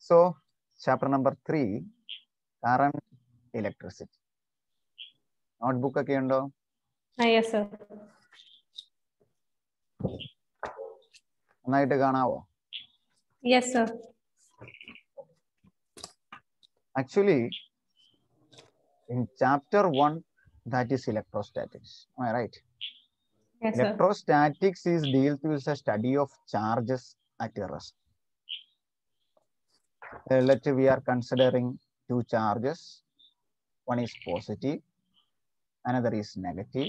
So, chapter number three, current electricity. നോട്ട്ബുക്ക് ഒക്കെ ഉണ്ടോ Ah, yes, sir. നന്നായിട്ട് കാണാവോ Yes, sir. Actually in chapter one that is electrostatics right Yes, sir. Electrostatics is deals with the study of charges at rest. Uh, let we are considering two charges. One is positive, another is negative.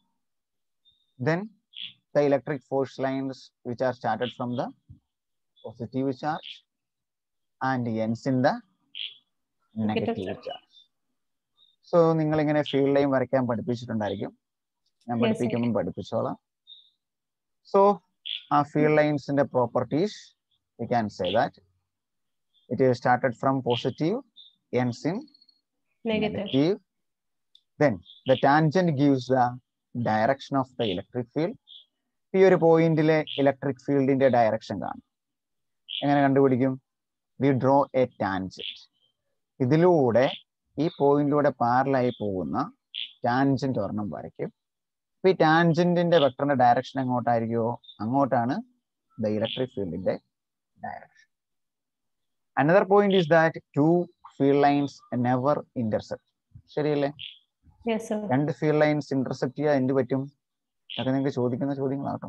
Then the electric force lines which are started from the positive charge and ends in the Negative negative charge. So നിങ്ങൾ ഇങ്ങനെ field line വരയ്ക്കാൻ പഠിപ്പിച്ചിട്ടുണ്ടായിരിക്കും ഞാൻ Yes, sir. പഠിപ്പിക്കുമ്പോൾ പഠിപ്പിച്ചോളാം so ആ field ലൈൻസിന്റെ properties we can say that it is started from positive ends in Negative. negative. Then the tangent gives the direction of the electric field. ഈ ഒരു പോയിന്റിലെ ഇലക്ട്രിക് ഫീൽഡിന്റെ ഡയറക്ഷൻ കാണും എങ്ങനെ കണ്ടുപിടിക്കും വി ഡ്രോ എ ടാൻജന്റ് ഇതിലൂടെ ഈ പോയിന്റിലൂടെ പാരലായി പോകുന്ന ടാൻജന്റ് ഒരെണ്ണം വരയ്ക്കും അപ്പൊ ഈ ടാൻജന്റിന്റെ വെക്ടറിന്റെ ഡയറക്ഷൻ എങ്ങോട്ടായിരിക്കുമോ അങ്ങോട്ടാണ് ദ ഇലക്ട്രിക് ഫീൽഡിന്റെ direction another point is that two field lines never intercept ശരിയല്ലേ Yes, sir. രണ്ട് ഫീൽഡ് ലൈൻസ് ഇന്റർസെപ്റ്റ് ചെയ്യാൻ എന്ത് പറ്റും അതൊക്കെ നിങ്ങൾക്ക് ചോദിക്കുന്ന ചോദ്യങ്ങളാട്ടോ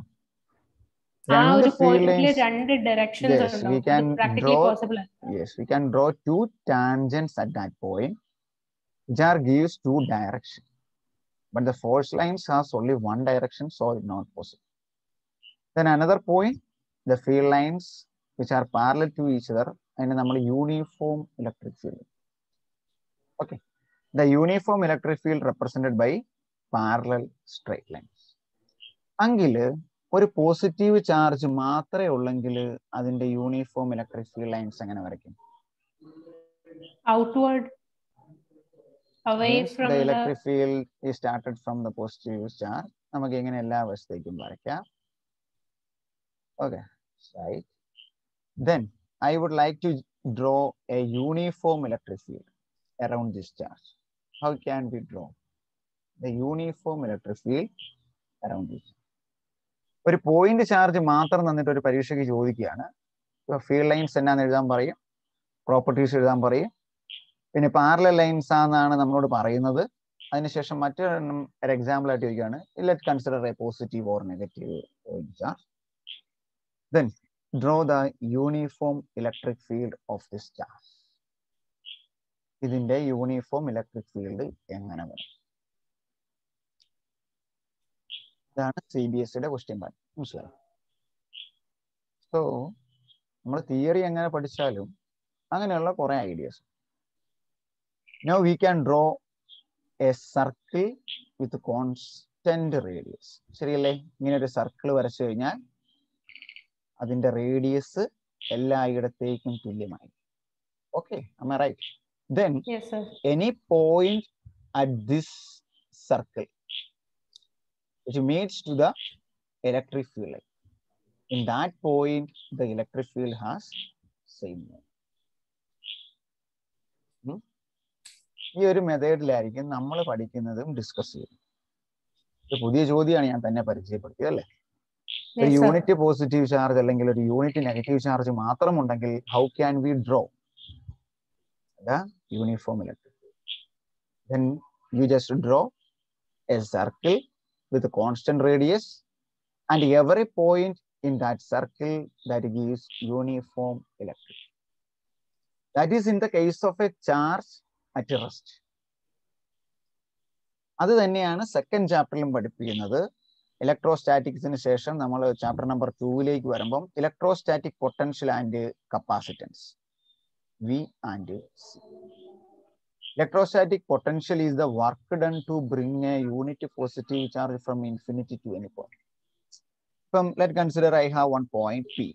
ആ ഒരു രണ്ട് field പോയിന്റിൽ lines- രണ്ട് directions Yes, we can practically draw- possible yes we can draw two tangents at that point which are gives two direction but the force lines has only one direction so it's not possible then another point the field lines which are parallel to each other അതിനെ നമ്മൾ uniform electric field okay the uniform electric field represented by parallel straight lines എങ്കിൽ ഒരു positive charge മാത്രമേ ഉള്ളെങ്കിൽ അതിന്റെ uniform electric field lines എങ്ങനെ വരയ്ക്കും outward away Means from the the electric field is started from the positive charge നമുക്ക് ഇങ്ങനെ എല്ലാ വശത്തേക്കും വരയ്ക്കാം okay right then I would like to draw a uniform electric field around this charge how can be draw the uniform electric field around this ഒരു point charge മാത്രം തന്നിട്ട് ഒരു പരീക്ഷയ്ക്ക് ചോദിക്കുകയാണ് ഫീൽഡ് ലൈൻസ് എന്നാന്ന് എഴുതാൻ പറയും പ്രോപ്പർട്ടീസ് എഴുതാൻ പറയും പിന്നെ പാരലൽ ലൈൻസ് ആണെന്നാണ് നമ്മളോട് പറയുന്നത് അതിനുശേഷം മറ്റൊരെണ്ണം ഒരു എക്സാമ്പിൾ ആയിട്ട് ചോദിക്കുകയാണ് let consider a positive or negative charge then draw the uniform electric field of this charge ഇതിന്റെ യൂണിഫോം ഇലക്ട്രിക് ഫീൽഡ് എങ്ങനെ വരും ഇതാണ് സി ബി എസ് സിയുടെ ക്വസ്റ്റ്യൻ പാറ്റേൺ മനസ്സിലായി സോ നമ്മൾ തിയറി എങ്ങനെ പഠിച്ചാലും അങ്ങനെയുള്ള കുറെ ideas Now we can draw a circle with constant radius. ശരിയല്ലേ ഇങ്ങനെ ഒരു സർക്കിൾ വരച്ചു കഴിഞ്ഞാൽ അതിന്റെ റേഡിയസ് എല്ലായിടത്തേക്കും തുല്യമായി okay right then yes sir any point at this circle which meets to the electric field line. In that point, the electric field has same name. ഉം. ഈ ഒരു മെത്തേഡിലായിരിക്കും നമ്മൾ പഠിക്കുന്നതും ഡിസ്കസ് ചെയ്യുന്നത് ഒരു പുതിയ ചോദ്യമാണ് ഞാൻ തന്നെ പരിചയപ്പെടുത്തിയത് അല്ലേ ഒരു yes sir unit positive charge അല്ലെങ്കിൽ ഒരു യൂണിറ്റ് നെഗറ്റീവ് ചാർജ് മാത്രമുണ്ടെങ്കിൽ how can we draw the uniform electric field. Then you just draw a circle with a constant radius and every point in that circle that gives uniform electric. That is in the case of a charge at rest. അത് തന്നെയാണ് second ചാപ്റ്ററിലും പഠിപ്പിക്കുന്നത് ഇലക്ട്രോസ്റ്റാറ്റിക്സിന് ശേഷം നമ്മൾ chapter number ടൂവിലേക്ക് വരുമ്പം electrostatic potential and capacitance V and C Electrostatic potential is the work done to bring a unit positive charge from infinity to any point. From let's consider I have one point P.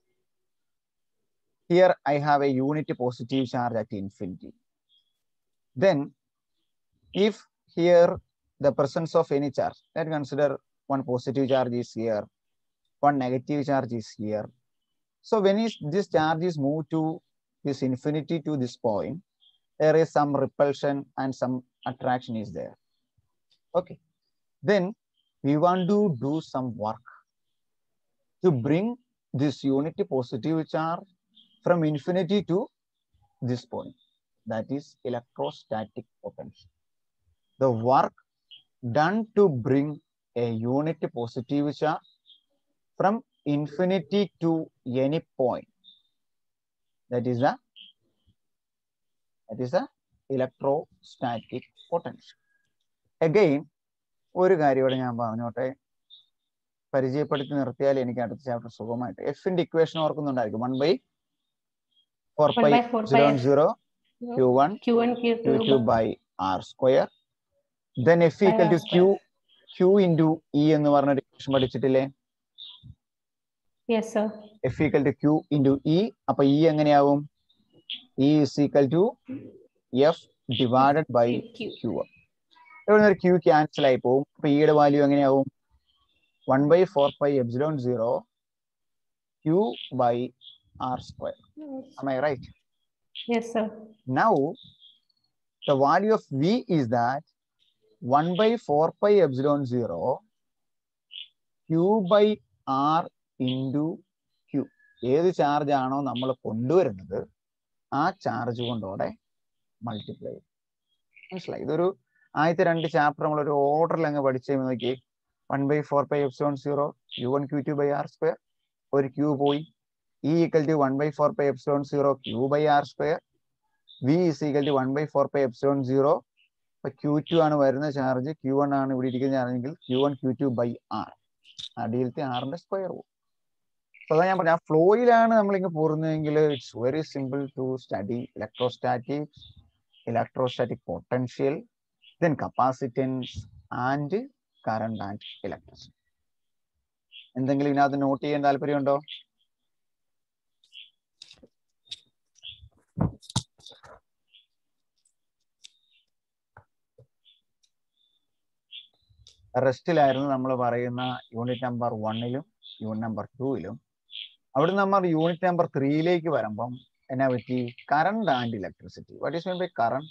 Here I have a unit positive charge at infinity. Then, if here the presence of any charge, let's consider one positive charge is here, one negative charge is here. So when is this charge is moved to is infinity to this point, there is some repulsion and some attraction is there. Okay. Then we want to do some work to bring this unity positive charge from infinity to this point. That is electrostatic potential. The work done to bring a unity positive charge from infinity to any point. That is the that is the electrostatic potential. Again, ഒരു കാര്യം ഇവിടെ ഞാൻ പറഞ്ഞോട്ടെ പരിചയപ്പെടുത്തി നിർത്തിയാൽ എനിക്ക് അടുത്ത chapter സുഖമായിട്ട് എഫിന്റെ ഇക്വേഷൻ ഓർക്കുന്നുണ്ടായിരിക്കും one by four One pi by four zero pi zero Q one Q1, Q Q2. cube by R square. Then F equal to R Q, Q into E എന്ന് പറഞ്ഞ ഇക്വേഷൻ പഠിച്ചിട്ടില്ലേ Yes, sir. F equal to Q into E. അപ്പൊ E എങ്ങനെയാവും E is equal to F divided by Q. Q. ഇവിടെ നിന്ന് ഒരു Q cancel ആയി പോകും അപ്പൊ E യുടെ വാല്യൂ എങ്ങനെയാവും one by four by epsilon zero Q by R square. Am I right? Yes, sir. Now, the value of V is that 1 by 4 pi epsilon 0 Q by R into Q. ഏത് charge ആണോ നമ്മൾ കൊണ്ടുവരുന്നത് ആ charge കൊണ്ടോടെ multiply മനസ്സിലായി ഇതൊരു ആദ്യത്തെ രണ്ട് chapter നമ്മൾ ഒരു ഓർഡറിൽ അങ്ങ് പഠിച്ചു നോക്കി one by four by epsilon zero U one Q two by R square ഒരു ക്യൂ പോയി E equal to one by four by epsilon zero Q by R square V is equal to one by four by epsilon zero ഇപ്പൊ Q two ആണ് വരുന്ന charge Q one ആണ് ഇവിടെ ഇരിക്കുന്ന ചാർജെങ്കിൽ Q one Q two by R അടിയിലത്തെ ആറിന്റെ square പോകും അപ്പൊ അതാ ഞാൻ പറഞ്ഞ ആ ഫ്ലോയിലാണ് നമ്മൾ ഇങ്ങ് പോരുന്നതെങ്കിൽ it's very simple to study electrostatics electrostatic potential then capacitance and current and electricity എന്തെങ്കിലും ഇതിനകത്ത് നോട്ട് ചെയ്യാൻ താല്പര്യമുണ്ടോ റെസ്റ്റിലായിരുന്നു നമ്മൾ പറയുന്ന യൂണിറ്റ് നമ്പർ വണ്ണിലും യൂണിറ്റ് നമ്പർ ടൂയിലും അവിടെ നമ്മൾ യൂണിറ്റ് നമ്പർ ത്രീയിലേക്ക് വരുമ്പം എന്നാ പറ്റി current and electricity what is mean by current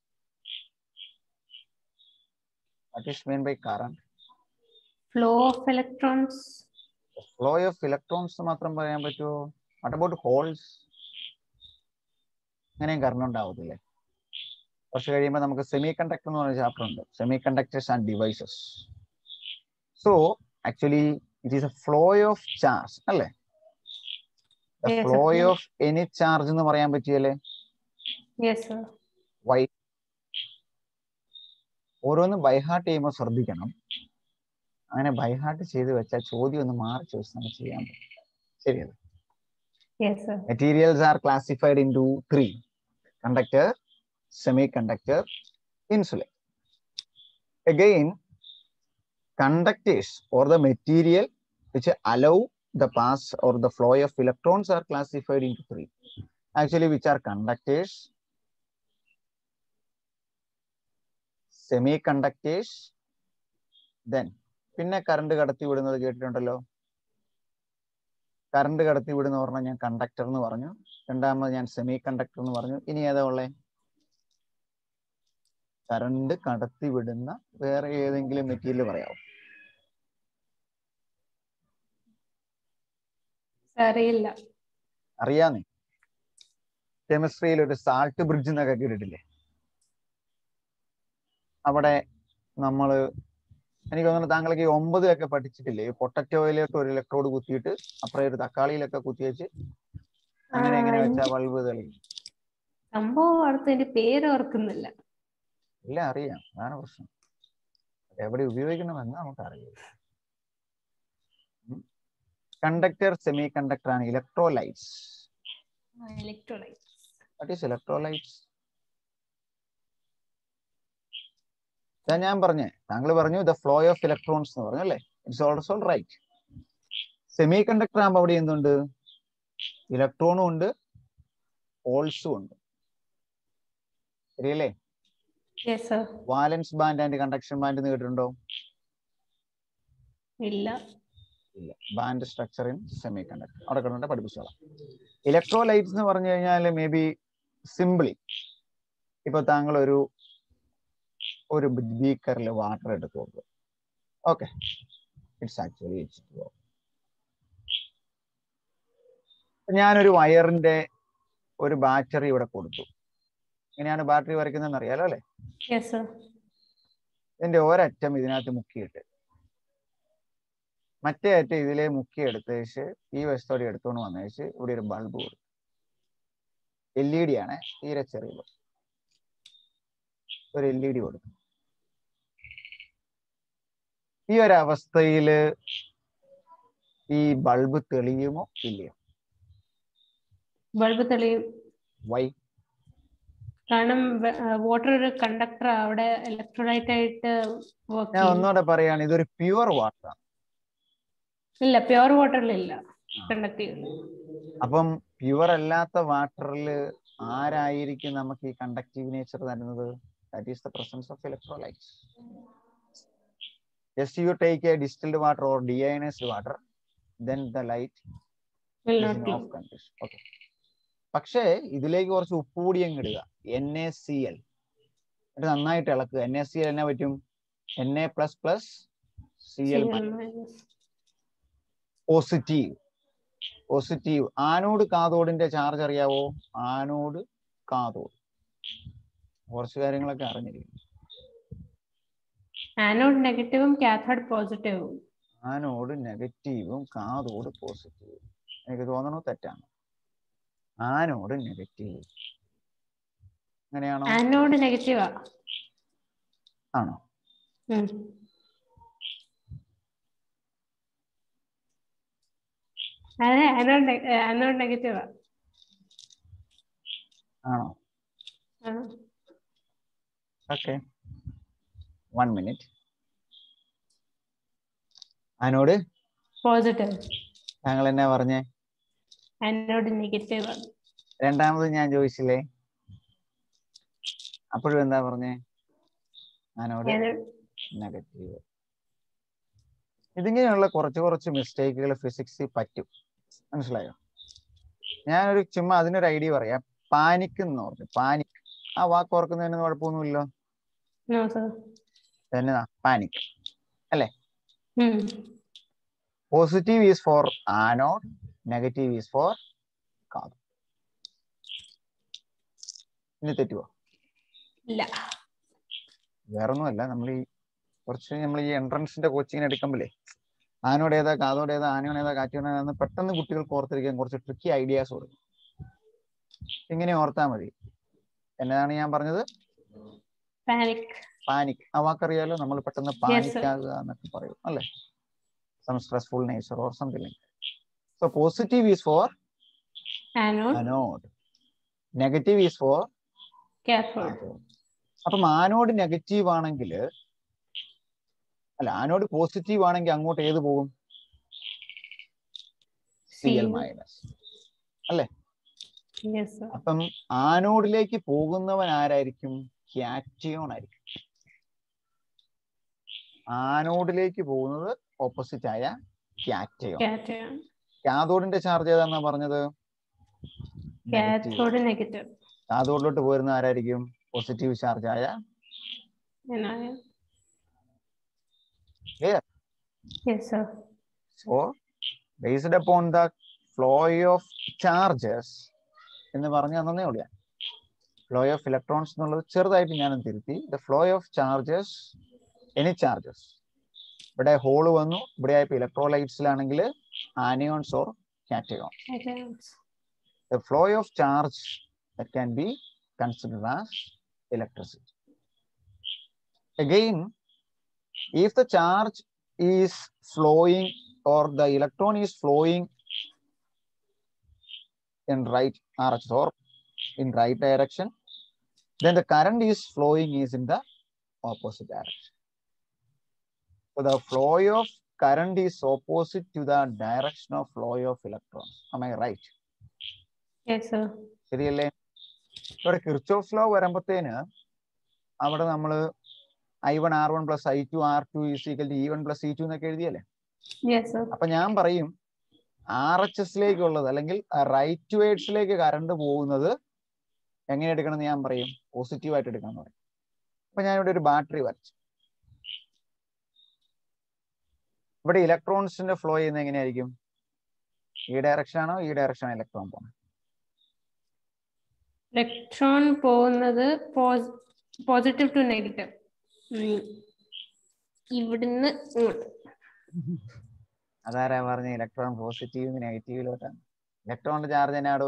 what is mean by current Flow of electrons. Flow of electrons മാത്രം പറയാൻ പറ്റുമോ വാട്ട് അബൌട്ട് ഹോൾസ് അങ്ങനെയും കറണ്ട് ഉണ്ടാവത്തില്ലേ കുറച്ച് കഴിയുമ്പോൾ നമുക്ക് സെമി കണ്ടക്ടർ എന്ന് പറഞ്ഞ ചാപ്റ്റർ ഉണ്ട് semiconductors and devices so actually it is a flow of charge അല്ലേ Yes, flow sir. Of any charge എന്ന് പറയാൻ പറ്റിയല്ലേ Yes, sir. വൈ ഓരോന്നും ബൈഹാർട്ട് ചെയ്യുമ്പോൾ ശ്രദ്ധിക്കണം അങ്ങനെ ബൈഹാർട്ട് ചെയ്ത് വെച്ചാൽ ചോദ്യം ഒന്ന് മാറി ചോദിച്ച് നമുക്ക് ചെയ്യാൻ പറ്റും ശരിയല്ലേ Yes, sir. materials are classified into three conductor semiconductor insulate again conductors or the material which allow the pass or the flow of electrons are classified into three actually which are conductors semiconductors then പിന്നെ current കടത്തി വിടുന്നത് കേട്ടിട്ടുണ്ടല്ലോ current കടത്തി വിടുന്ന പറഞ്ഞാൽ ഞാൻ conductor എന്ന് പറഞ്ഞു രണ്ടാമത് ഞാൻ സെമി കണ്ടക്ടർ എന്ന് പറഞ്ഞു ഇനി ഏതാ ഉള്ളേ കറണ്ട് കടത്തി വിടുന്ന വേറെ ഏതെങ്കിലും മെറ്റീരിയൽ പറയാമോ അറിയില്ല അറിയാന്നേ കെമിസ്ട്രിയിൽ ഒരു സാൾട്ട് ബ്രിഡ്ജ് എന്നൊക്കെ കേട്ടിട്ടില്ലേ അവിടെ നമ്മള് എനിക്ക് തോന്നുന്നു താങ്കളൊക്കെ ഈ ഒമ്പതിലൊക്കെ പഠിച്ചിട്ടില്ലേ ഈ പൊട്ടറ്റോയിലോട്ട് ഒരു ഇലക്ട്രോഡ് കുത്തിയിട്ട് അപ്പുറം ഒരു തക്കാളിയിലൊക്കെ കുത്തി വെച്ച് അങ്ങനെ എങ്ങനെ ആ, വെച്ചാൽ ബൾബ് തെളിയും സംഭവം അടുത്തതിന്റെ പേര് ഓർക്കുന്നില്ല എല്ലാം അറിയാം അതാണ് പ്രശ്നം എവിടെ ഉപയോഗിക്കണമെന്ന് നമുക്കറിയില്ല കണ്ടക്ടർ സെമി കണ്ടക്ടർ ആണ് electrolytes electrolyte what is electrolytes ഞാൻ പറഞ്ഞേ താങ്കൾ പറഞ്ഞു ദ ഫ്ലോ ഓഫ് ഇലക്ട്രോൺസ് എന്ന് പറഞ്ഞു അല്ലേ it's also right semiconductor ആകുമ്പോൾ അവിടെ എന്തുണ്ട് ഇലക്ട്രോണും ഉണ്ട് ഹോൾസും ഉണ്ട് ശരിയല്ലേ yes sir valence band and conduction band എന്ന് കേട്ടിട്ടുണ്ടോ ഇല്ല ഇല്ല band structure in semiconductor അവിടെ കിടന്നിട്ട് പഠിപ്പിച്ചോളാം ഇലക്ട്രോലൈറ്റ്സ് എന്ന് പറഞ്ഞു കഴിഞ്ഞാൽ മേ ബി സിംപിളി ഇപ്പൊ താങ്കൾ ഒരു ഒരു ബീക്കറിൽ വാട്ടർ എടുത്ത് കൊടുക്കുക ഓക്കെ ഇറ്റ്സ് ആക്ച്വലി ഇറ്റ്സ് ഞാനൊരു വയറിന്റെ ഒരു ബാറ്ററി ഇവിടെ കൊടുത്തു ഇങ്ങനെയാണ് ബാറ്ററി വരയ്ക്കുന്നതെന്ന് അറിയാലോ അല്ലെ യെസ് സർ ഇതിന്റെ ഒരറ്റം ഇതിനകത്ത് മുക്കിയിട്ട് മറ്റേ അറ്റം ഇതിലെ മുക്കി എടുത്തേച്ച് ഈ വശത്തോടെ എടുത്തുകൊണ്ട് വന്നേച്ച് ഇവിടെ ഒരു ബൾബ് കൊടുത്തു എൽ ഇ ഡി ആണ് തീരെ ചെറിയ bulb. ഒരു എൽ ഇ ഡി കൊടുത്തു ഈ ഒരു അവസ്ഥയില് ഈ ബൾബ് തെളിയുമോ ഇല്ലയോ ബൾബ് തെളിയും വൈ കാരണം വാട്ടർ ഒരു കണ്ടക്ടർ അവിടെ ഇലക്ട്രോലൈറ്റ് ആയിട്ട് വർക്ക് ഞാൻ ഒന്നുകൂടെ പറയാണ് ഇതൊരു പ്യുവർ വാട്ടർ ആണ് ഇല്ല പ്യുവർ വാട്ടറിലില്ല കണ്ടക്ട് ചെയ്യുന്നു അപ്പം പ്യുവർ അല്ലാത്ത വാട്ടറിൽ ആരായിരിക്കും നമുക്ക് ഈ കണ്ടക്റ്റീവ് നേച്ചർ തരുന്നത് that is the presence of electrolytes just you take a distilled water or deionized water then the light will not be off condition okay പക്ഷേ ഇതിലേക്ക് കുറച്ച് ഉപ്പ് കൂടി അങ്ങ് ഇടുക എൻ എ സി എൽ എന്നിട്ട് നന്നായിട്ട് ഇളക്കുക എൻ എ സി എൽ എന്നാ പറ്റും N A plus plus C L Cl minus. Positive positive anode കാതോഡിന്റെ ചാർജ് അറിയാവോ ആനോഡ് കാതോഡ് കുറച്ച് കാര്യങ്ങളൊക്കെ അറിഞ്ഞിരിക്കും ആനോഡ് നെഗറ്റീവും കാഥോഡ് പോസിറ്റീവും ആനോഡ് നെഗറ്റീവും കാതോഡ് പോസിറ്റീവും എനിക്ക് തോന്നണു തെറ്റാണ് ആനോഡ് നെഗറ്റീവ് അങ്ങനെയാണോ ആനോഡ് നെഗറ്റീവാ ആണോ അതെ ആനോഡ് ആനോഡ് നെഗറ്റീവാ ആണോ okay one minute anode positive താങ്കൾ എന്നാ പറഞ്ഞേ ആനോഡ് നെഗറ്റീവ് ആണ് രണ്ടാമത് ഞാൻ ചോദിച്ചില്ലേ അപ്പോഴും എന്താ പറഞ്ഞേ ആനോട് ആനോഡ് നെഗറ്റീവ് ഇതിങ്ങനെയുള്ള കുറച്ച് കുറച്ച് മിസ്റ്റേക്കുകൾ ഫിസിക്സിൽ പറ്റും മനസ്സിലായോ ഞാനൊരു ചുമ്മാ അതിനൊരു ഐഡിയ പറയാം പാനിക് എന്ന് പറഞ്ഞു പാനിക് ആ വാക്ക് ഓർക്കുന്നതിന് കുഴപ്പമൊന്നുമില്ലല്ലോ നോ സർ എന്നതാ panic um positive is for anode negative is for cathode ഇനി തെറ്റുവോ ഇല്ല വേറൊന്നുമല്ല നമ്മൾ ഈ കുറച്ച് നമ്മൾ ഈ എൻട്രൻസിന്റെ കോച്ചിങ്ങിന് എടുക്കുമ്പോഴേ ആനോട് ഏതാ കാതോട് ഏതാ ആനയോട് ഏതാ കാറ്റോട് ഏതാന്ന് പെട്ടെന്ന് കുട്ടികൾക്ക് ഓർത്തിരിക്കാൻ കുറച്ച് ട്രിക്കി ഐഡിയാസ് കൊടുക്കും ഇങ്ങനെ ഓർത്താൽ മതി എന്നതാണ് ഞാൻ പറഞ്ഞത് പാനിക് പാനിക് ആ വാക്കറിയാലോ നമ്മൾ പെട്ടെന്ന് sir. പാനിക് ആകുക എന്നൊക്കെ പറയും അല്ലേ some stressful nature or something so positive is for anode anode negative is for cathode അപ്പം ആനോഡ് നെഗറ്റീവ് ആണെങ്കിൽ അല്ല ആനോഡ് പോസിറ്റീവ് ആണെങ്കിൽ അങ്ങോട്ട് ഏത് പോകും C L minus yes sir അപ്പം ആനോഡിലേക്ക് പോകുന്നവൻ ആരായിരിക്കും ക്യാറ്റിയോൺ ആയിരിക്കും ആനോഡിലേക്ക് പോകുന്നത് ഓപ്പോസിറ്റ് ആയ ക്യാറ്റയോൺ കാറ്റോൺ കാതോഡിന്റെ ചാർജ് ഏതാണെന്നാ പറഞ്ഞത് Negative. കാഥോഡ് നെഗറ്റീവ് കാതോഡിലോട്ട് പോരുന്ന ആരായിരിക്കും പോസിറ്റീവ് ചാർജ് ആയ yes sir so based upon the flow of charges എന്ന് പറഞ്ഞു തന്നേ ഉള്ളൂ ഫ്ലോ ഓഫ് ഇലക്ട്രോൺസ് എന്നുള്ളത് ചെറുതായിട്ട് ഞാനും തിരുത്തി the flow of charges any charges ഇവിടെ ഹോള് വന്നു ഇവിടെ ആയപ്പോ ഇലക്ട്രോലൈറ്റ്സിലാണെങ്കിൽ anions or cation the flow of charge that can be considered as electricity. Again, if the charge is flowing or the electron is flowing in right RHS or in right direction, then the current is flowing is in the opposite direction. So the flow of current is opposite to the direction of flow of electrons. Am I right? Yes sir ശരിയല്ലേ ഇവിടെ Kirchhoff law വരുമ്പത്തേന് അവിടെ നമ്മൾ I one R one plus I two R two is equal to E one plus E two എന്നൊക്കെ എഴുതിയല്ലേ Yes, sir. അപ്പൊ ഞാൻ പറയും ആർ എച്ച് എസിലേക്കുള്ളത് അല്ലെങ്കിൽ റൈറ്റ് വേർഡ്സിലേക്ക് കറണ്ട് പോകുന്നത് എങ്ങനെ എടുക്കണം എന്ന് ഞാൻ പറയും പോസിറ്റീവ് ആയിട്ട് എടുക്കണം എന്ന് പറയും അപ്പൊ ഞാൻ ഇവിടെ ഒരു ബാറ്ററി വരച്ചു ഇവിടെ ഇലക്ട്രോൺസിന്റെ ഫ്ലോ ചെയ്യുന്നത് എങ്ങനെയായിരിക്കും ഈ ഡയറക്ഷൻ ആണോ ഈ ഡയറക്ഷൻ ആണോ ഇലക്ട്രോൺ പോകുന്നത് ഇലക്ട്രോൺ പോകുന്നത് പോസിറ്റീവ് ടു നെഗറ്റീവ് ഇവിടുന്ന് ഇങ്ങോട്ട് അതാരാ പറഞ്ഞ ഇലക്ട്രോൺ പോസിറ്റീവ് നെഗറ്റീവിലോട്ടാണ് ഇലക്ട്രോണിന്റെ ചാർജ് എന്നാടോ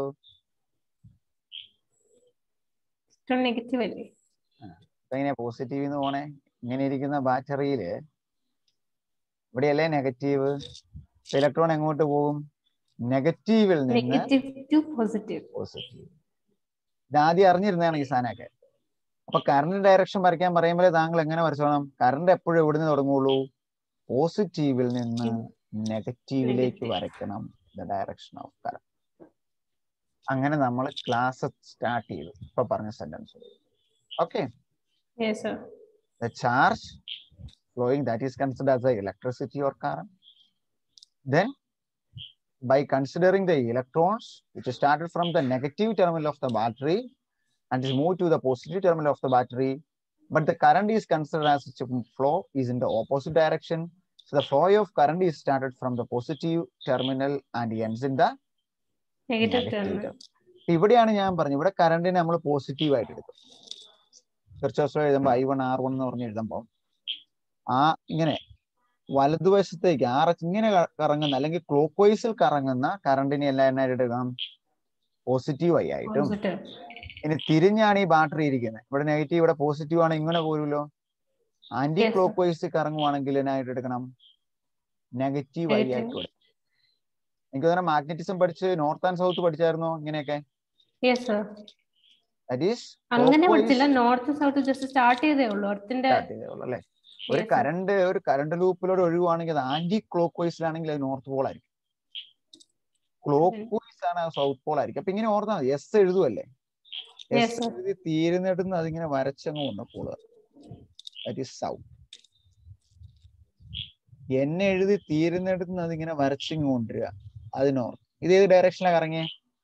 ഇലക്ട്രോൺ നെഗറ്റീവ് അല്ലേ അപ്പൊ എങ്ങനെയാ പോസിറ്റീവ് എന്ന് പോണേ ഇങ്ങനെ ഇരിക്കുന്ന ബാറ്ററിയില് ഇവിടെയല്ലേ നെഗറ്റീവ് ഇലക്ട്രോൺ എങ്ങോട്ട് പോകും നെഗറ്റീവിൽ നിന്ന് നെഗറ്റീവ് ടു പോസിറ്റീവ് പോസിറ്റീവ് ഇതാദ്യം അറിഞ്ഞിരുന്നതാണ് ഈ സാധനമൊക്കെ അപ്പൊ കറണ്ട് ഡയറക്ഷൻ വരയ്ക്കാൻ പറയുമ്പോൾ താങ്കൾ എങ്ങനെ വരച്ചോണം കറണ്ട് എപ്പോഴും എവിടുന്ന് തുടങ്ങുള്ളൂ പോസിറ്റീവിൽ നിന്ന് നെഗറ്റീവിലേക്ക് Negative. വരയ്ക്കണം ദ ഡയറക്ഷൻ ഓഫ് കറണ്ട് അങ്ങനെ നമ്മൾ ക്ലാസ് സ്റ്റാർട്ട് ചെയ്തു ഇപ്പൊ പറഞ്ഞ sentence okay yes sir the charge flowing that is considered as the electricity or current. Then by considering the electrons which started from the negative terminal of the battery and is moved to the positive terminal of the battery, but the current is considered as its flow is in the opposite direction. So the flow of current is started from the positive terminal and ends in the negative negative terminal terminal. ഇവിടെയാണ് ഞാൻ പറഞ്ഞത് ഇവിടെ കറണ്ടിനെ നമ്മൾ positive ആയിട്ട് എടുക്കും Kirchhoff's എഴുതുമ്പോൾ I one R one എന്ന് പറഞ്ഞ് എഴുതുമ്പോൾ ആ ഇങ്ങനെ വലതുവശത്തേക്ക് ആർ എച്ച് ഇങ്ങനെ ക- കറങ്ങുന്ന അല്ലെങ്കിൽ ക്ലോക്ക് വൈസിൽ കറങ്ങുന്ന കറണ്ടിനെ എല്ലാം എന്നായിട്ട് എടുക്കാം പോസിറ്റീവ് ഐ ആയിട്ടും പോസിറ്റീവ് ഇനി തിരിഞ്ഞാണ് ഈ ബാറ്ററി ഇരിക്കുന്നത് ഇവിടെ നെഗറ്റീവ് ഇവിടെ പോസിറ്റീവ് ആണ് ഇങ്ങനെ പോരുമല്ലോ aunty Yes, sir. Clockwise കറങ്ങുവാണെങ്കിൽ എന്നായിട്ട് എടുക്കണം നെഗറ്റീവ് ഐ Negative. ആയിട്ട് കൊടുക്കണം എനിക്ക് തോന്നുന്നു മാഗ്നറ്റിസം പഠിച്ച് നോർത്ത് ആൻഡ് സൗത്ത് പഠിച്ചായിരുന്നോ ഇങ്ങനെയൊക്കെ യെസ് സർ ദാറ്റ് ഈസ് അങ്ങനെ പഠിച്ചില്ല നോർത്ത് സൗത്ത് ജസ്റ്റ് സ്റ്റാർട്ട് ചെയ്തേ ഉള്ളൂ എർത്തിന്റെ അല്ലേ ഒരു Yes, sir. കറണ്ട് ഒരു കറണ്ട് ലൂപ്പിലൂടെ ഒഴുകുവാണെങ്കിൽ അത് ആന്റി ക്ലോക്ക് വൈസിലാണെങ്കിൽ അത് നോർത്ത് പോൾ ആയിരിക്കും ക്ലോക്ക് വൈസ് ആണ് സൗത്ത് പോൾ ആയിരിക്കും അപ്പൊ ഇങ്ങനെ ഓർത്താൽ മതി എസ് എഴുതുമല്ലേ Yes, എസ് sir. എഴുതി തീരുന്നിടന്ന് അതിങ്ങനെ വരച്ചങ്ങ് കൊണ്ടുപോളുക ദാറ്റ് ഈസ് സൗത്ത് എൻ എഴുതി തീരുന്നിടത്ത് അതിങ്ങനെ വരച്ചിങ് കൊണ്ടുവരിക അത് നോർത്ത് ഇത് ഏത് ഡയറക്ഷനിലാണ് കറങ്ങിയേ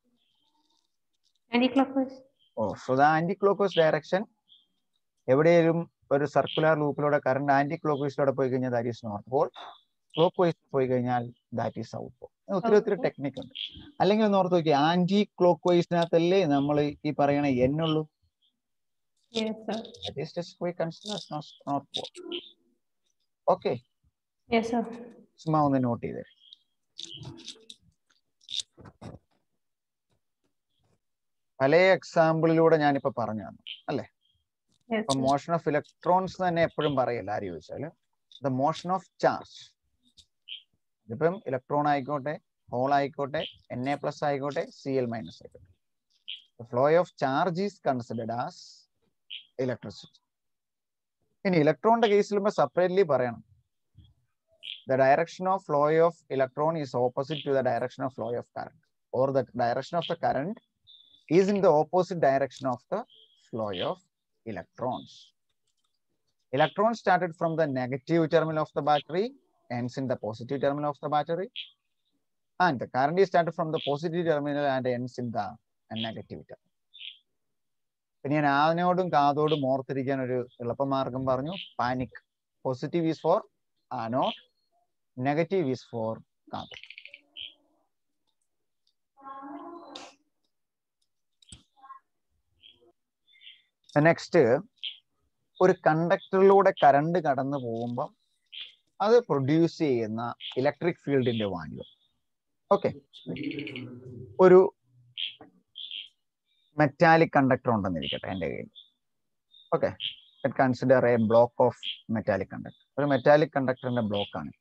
anticlockwise oh so the anticlockwise direction എവിടെയും ഒരു സർക്കുലർ ലൂപ്പിലൂടെ കറണ്ട് ആന്റി ക്ലോക്ക് വൈസിലൂടെ പോയി കഴിഞ്ഞാൽ that is north pole clockwise പോയി കഴിഞ്ഞാൽ ദാറ്റ് ഈസ് സൗത്ത് പോൾ ഒത്തിരി ഒത്തിരി South pole. ടെക്നിക് ഉണ്ട് അല്ലെങ്കിൽ ഒന്ന് ഓർത്ത് നോക്കി ആന്റി ക്ലോക്ക് വൈസിനകത്തല്ലേ നമ്മൾ ഈ പറയണ എന്നുള്ളൂ yes sir that is just we consider north pole okay yes sir ചുമ്മാ ഒന്ന് നോട്ട് ചെയ്തേ പല എക്സാമ്പിളിലൂടെ ഞാനിപ്പോ പറഞ്ഞു തന്നു അല്ലേ യെസ് ഇപ്പൊ മോഷൻ ഓഫ് ഇലക്ട്രോൺസ് തന്നെ എപ്പോഴും പറയില്ല ആര് ചോദിച്ചാല് ദ മോഷൻ ഓഫ് ചാർജ് ഇതിപ്പം ഇലക്ട്രോൺ ആയിക്കോട്ടെ ഹോൾ ആയിക്കോട്ടെ എൻ എ പ്ലസ് ആയിക്കോട്ടെ സി എൽ മൈനസ് ആയിക്കോട്ടെ flow of charge is considered as electricity ഇനി ഇലക്ട്രോണിന്റെ കേസിൽ സെപ്പറേറ്റ്ലി പറയണം the direction of flow of electron is opposite to the direction of flow of current or the direction of the current is in the opposite direction of the flow of electrons electrons started from the negative terminal of the battery ends in the positive terminal of the battery and the current is started from the positive terminal and ends in the negative terminal പിന്നെ ഞാൻ ആനോടും കാതോടും ഓർത്തിരിക്കാൻ ഒരു എളുപ്പമാർഗം പറഞ്ഞു panic positive is for anode negative is for cathode next ഒരു കണ്ടക്ടറിലൂടെ current കടന്നു പോകുമ്പോൾ അത് പ്രൊഡ്യൂസ് ചെയ്യുന്ന ഇലക്ട്രിക് ഫീൽഡിന്റെ വാല്യൂ ഓക്കെ ഒരു മെറ്റാലിക് കണ്ടക്ടർ ഉണ്ടെന്നിരിക്കട്ടെ എൻ്റെ കയ്യിൽ okay consider a block of metallic conductor ഒരു മെറ്റാലിക് കണ്ടക്ടറിന്റെ ബ്ലോക്ക് ആണ്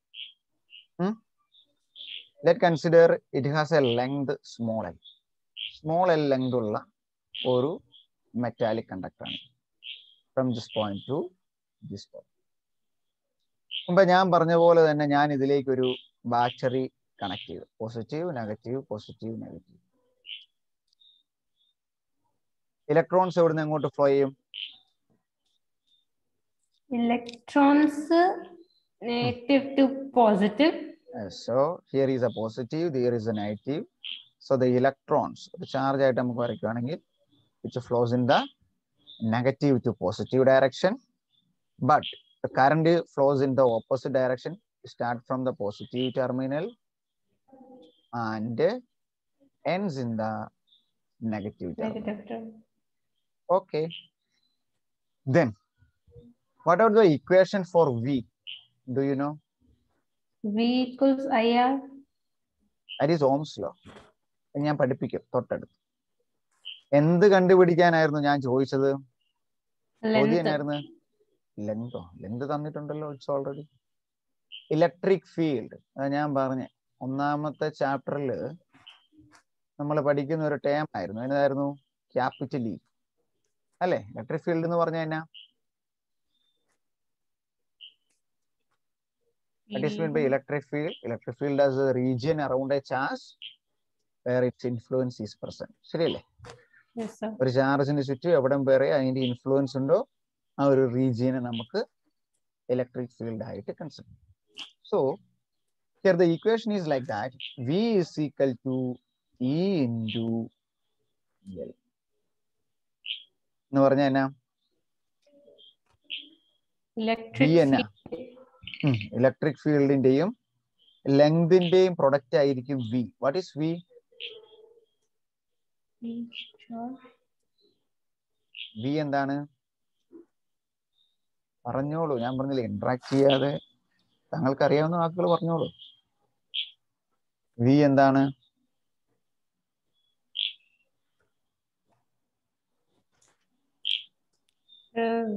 let consider it has a length small L small L length ഉള്ള ഒരു മെറ്റാലിക് കണ്ടക്ടർ ആണ് from this point to this point മുമ്പ് ഞാൻ പറഞ്ഞ പോലെ തന്നെ ഞാൻ ഇതിലേക്ക് ഒരു ബാറ്ററി കണക്ട് ചെയ്തു positive negative positive negative electrons എവിടുന്ന് എങ്ങോട്ട് ഫ്ലോ ചെയ്യും electrons negative to positive Uh, so here is a positive, there is a negative. So the electrons, ഒരു charge ആയിട്ട് നമുക്ക് വരയ്ക്കുകയാണെങ്കിൽ which flows in the negative to positive direction. But the current flows in the opposite direction. Start from the positive terminal and ends in the negative terminal. Negative term. Okay. Then, what are the equation for V? Do you know? V equals IR. That is Ohm's law. ഞാൻ പഠിപ്പിക്കും തൊട്ടടുത്ത് എന്ത് കണ്ടുപിടിക്കാനായിരുന്നു ഞാൻ ചോദിച്ചത് ചോദ്യം Length. എന്നായിരുന്നു ലെങ്തോ length തന്നിട്ടുണ്ടല്ലോ ഇറ്റ്സ് ഓൾറെഡി ഇലക്ട്രിക് ഫീൽഡ് അത് ഞാൻ പറഞ്ഞ ഒന്നാമത്തെ ചാപ്റ്ററിൽ നമ്മൾ പഠിക്കുന്ന ഒരു ടേം ആയിരുന്നു എന്നതായിരുന്നു ക്യാപിറ്റൽ ഇ അല്ലെ ഇലക്ട്രിക് ഫീൽഡ് എന്ന് പറഞ്ഞ എന്നാ What is meant by electric field? Electric field as a region around a charge where its influence is present. ശരിയല്ലേ Yes, sir. ഒരു ചാർജിന് ചുറ്റും എവിടം വരെ അതിന്റെ ഇൻഫ്ലുവൻസ് ഉണ്ടോ ആ ഒരു റീജിയനെ നമുക്ക് ഇലക്ട്രിക് ഫീൽഡ് ആയിട്ട് consider so here the equation is like that V is equal to E into L എന്ന് പറഞ്ഞാൽ എന്നാ Electric V എന്നാ? field. ഇലക്ട്രിക് ഫീൽഡിന്റെയും ലെങ്തിന്റെയും പ്രൊഡക്റ്റ് ആയിരിക്കും V what is V V charge. V എന്താണ് പറഞ്ഞോളൂ ഞാൻ പറഞ്ഞില്ലേ ഇന്ററാക്ട് ചെയ്യാതെ താങ്കൾക്ക് അറിയാവുന്ന വാക്കുകൾ പറഞ്ഞോളൂ വി എന്താണ് Uh, V.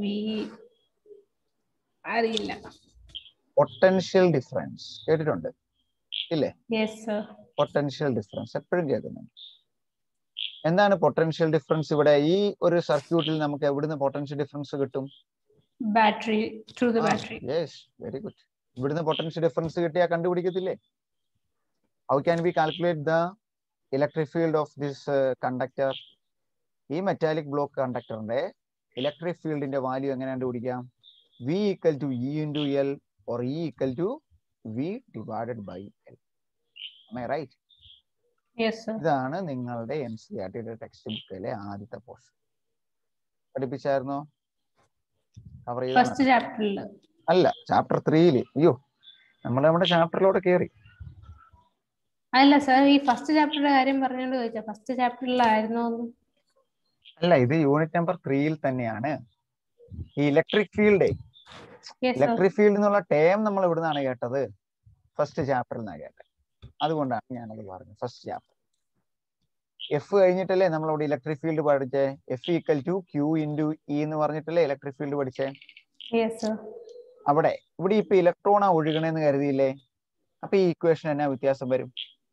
അറിയില്ല പൊട്ടൻഷ്യൽ ഡിഫറൻസ് കേട്ടിട്ടുണ്ട് ഇല്ലേ യെസ് സർ പൊട്ടൻഷ്യൽ ഡിഫറൻസ് എപ്പോഴും കേൾക്കുന്നുണ്ട് എന്താണ് പൊട്ടൻഷ്യൽ ഡിഫറൻസ് ഇവിടെ ഈ ഒരു സർക്യൂട്ടിൽ നമുക്ക് എവിടുന്ന് പൊട്ടൻഷ്യൽ ഡിഫറൻസ് കിട്ടും battery through the battery yes very good ഇവിടുന്ന് പൊട്ടൻഷ്യൽ ഡിഫറൻസ് കിട്ടിയാൽ കണ്ടുപിടിക്കത്തില്ലേ how can be calculate the electric field of this conductor ഈ മെറ്റാലിക് ബ്ലോക്ക് കണ്ടക്ടറിന്റെ ഇലക്ട്രിക് ഫീൽഡിന്റെ വാല്യൂ എങ്ങനെ കണ്ടുപിടിക്കാം V equal to E into L or E equal to V divided by L right yes sir ഇതാണ് നിങ്ങളുടെ N C R ടിയുടെ ടെക്സ്റ്റ് ബുക്കിലെ ആദ്യത്തെ പോർഷൻ പഠിപ്പിച്ചായിരുന്നോ കവർ ഫസ്റ്റ് ചെയ്ത ചാപ്റ്ററിൽ അല്ല ചാപ്റ്റർ ത്രീയില് അയ്യോ നമ്മൾ നമ്മുടെ ചാപ്റ്ററിലോട്ട് കയറി അല്ല സർ ഈ ഫസ്റ്റ് ചാപ്റ്ററിന്റെ കാര്യം പറഞ്ഞോണ്ട് ചോദിച്ചാ ഫസ്റ്റ് ചാപ്റ്ററിലായിരുന്നോ അല്ല ഇത് യൂണിറ്റ് നമ്പർ ത്രീയിൽ തന്നെയാണ് ഈ electric field yes sir electric field എന്നുള്ള ടേം നമ്മൾ എവിടുന്നാണ് കേട്ടത് ഫസ്റ്റ് ചാപ്റ്ററിൽ നിന്നാണ് കേട്ടത് അതുകൊണ്ടാണ് ഞാനത് പറഞ്ഞത് ഫസ്റ്റ് ചാപ്റ്റർ എഫ് കഴിഞ്ഞിട്ടല്ലേ നമ്മൾ ഇവിടെ ഇലക്ട്രിക് ഫീൽഡ് പഠിച്ചേ F equal to Q into E എന്ന് പറഞ്ഞിട്ടല്ലേ ഇലക്ട്രിക് ഫീൽഡ് പഠിച്ചേ യെസ് സർ അവിടെ ഇവിടെ ഇപ്പൊ ഇലക്ട്രോണാ ഒഴുകണെന്ന് കരുതിയില്ലേ അപ്പൊ ഈ ഇക്വേഷൻ എന്നാ വ്യത്യാസം വരും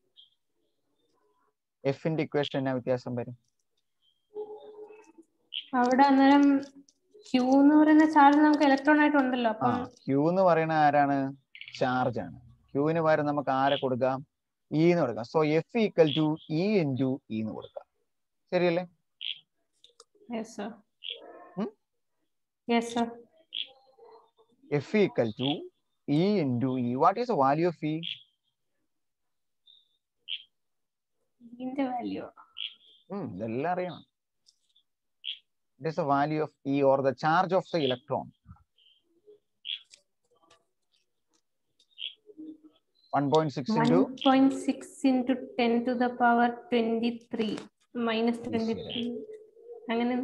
എഫിന്റെ ഇക്വേഷൻ എന്നാ വ്യത്യാസം വരും അവിടെ അന്നേരം ക്യൂ എന്ന് പറയുന്ന ചാർജ് നമുക്ക് ഇലക്ട്രോൺ ആയിട്ട് ഉണ്ടല്ലോ ആ അപ്പം ക്യൂ എന്ന് പറയുന്ന ആരാണ് ചാർജ് ആണ് ക്യൂവിന് പകരം നമുക്ക് ആരെ കൊടുക്കാം ഇ എന്ന് കൊടുക്കാം so F equal to E into E എന്ന് കൊടുക്കാം ശരിയല്ലേ യെസ് സർ ഉം? Yes sir F equal to E into E what is value of E ഇതിന്റെ വാല്യൂ ഇതെല്ലാം അറിയണം it is a value of E or the charge of the electron one point six one into point six into ten to the power twenty three minus twenty three അങ്ങനെ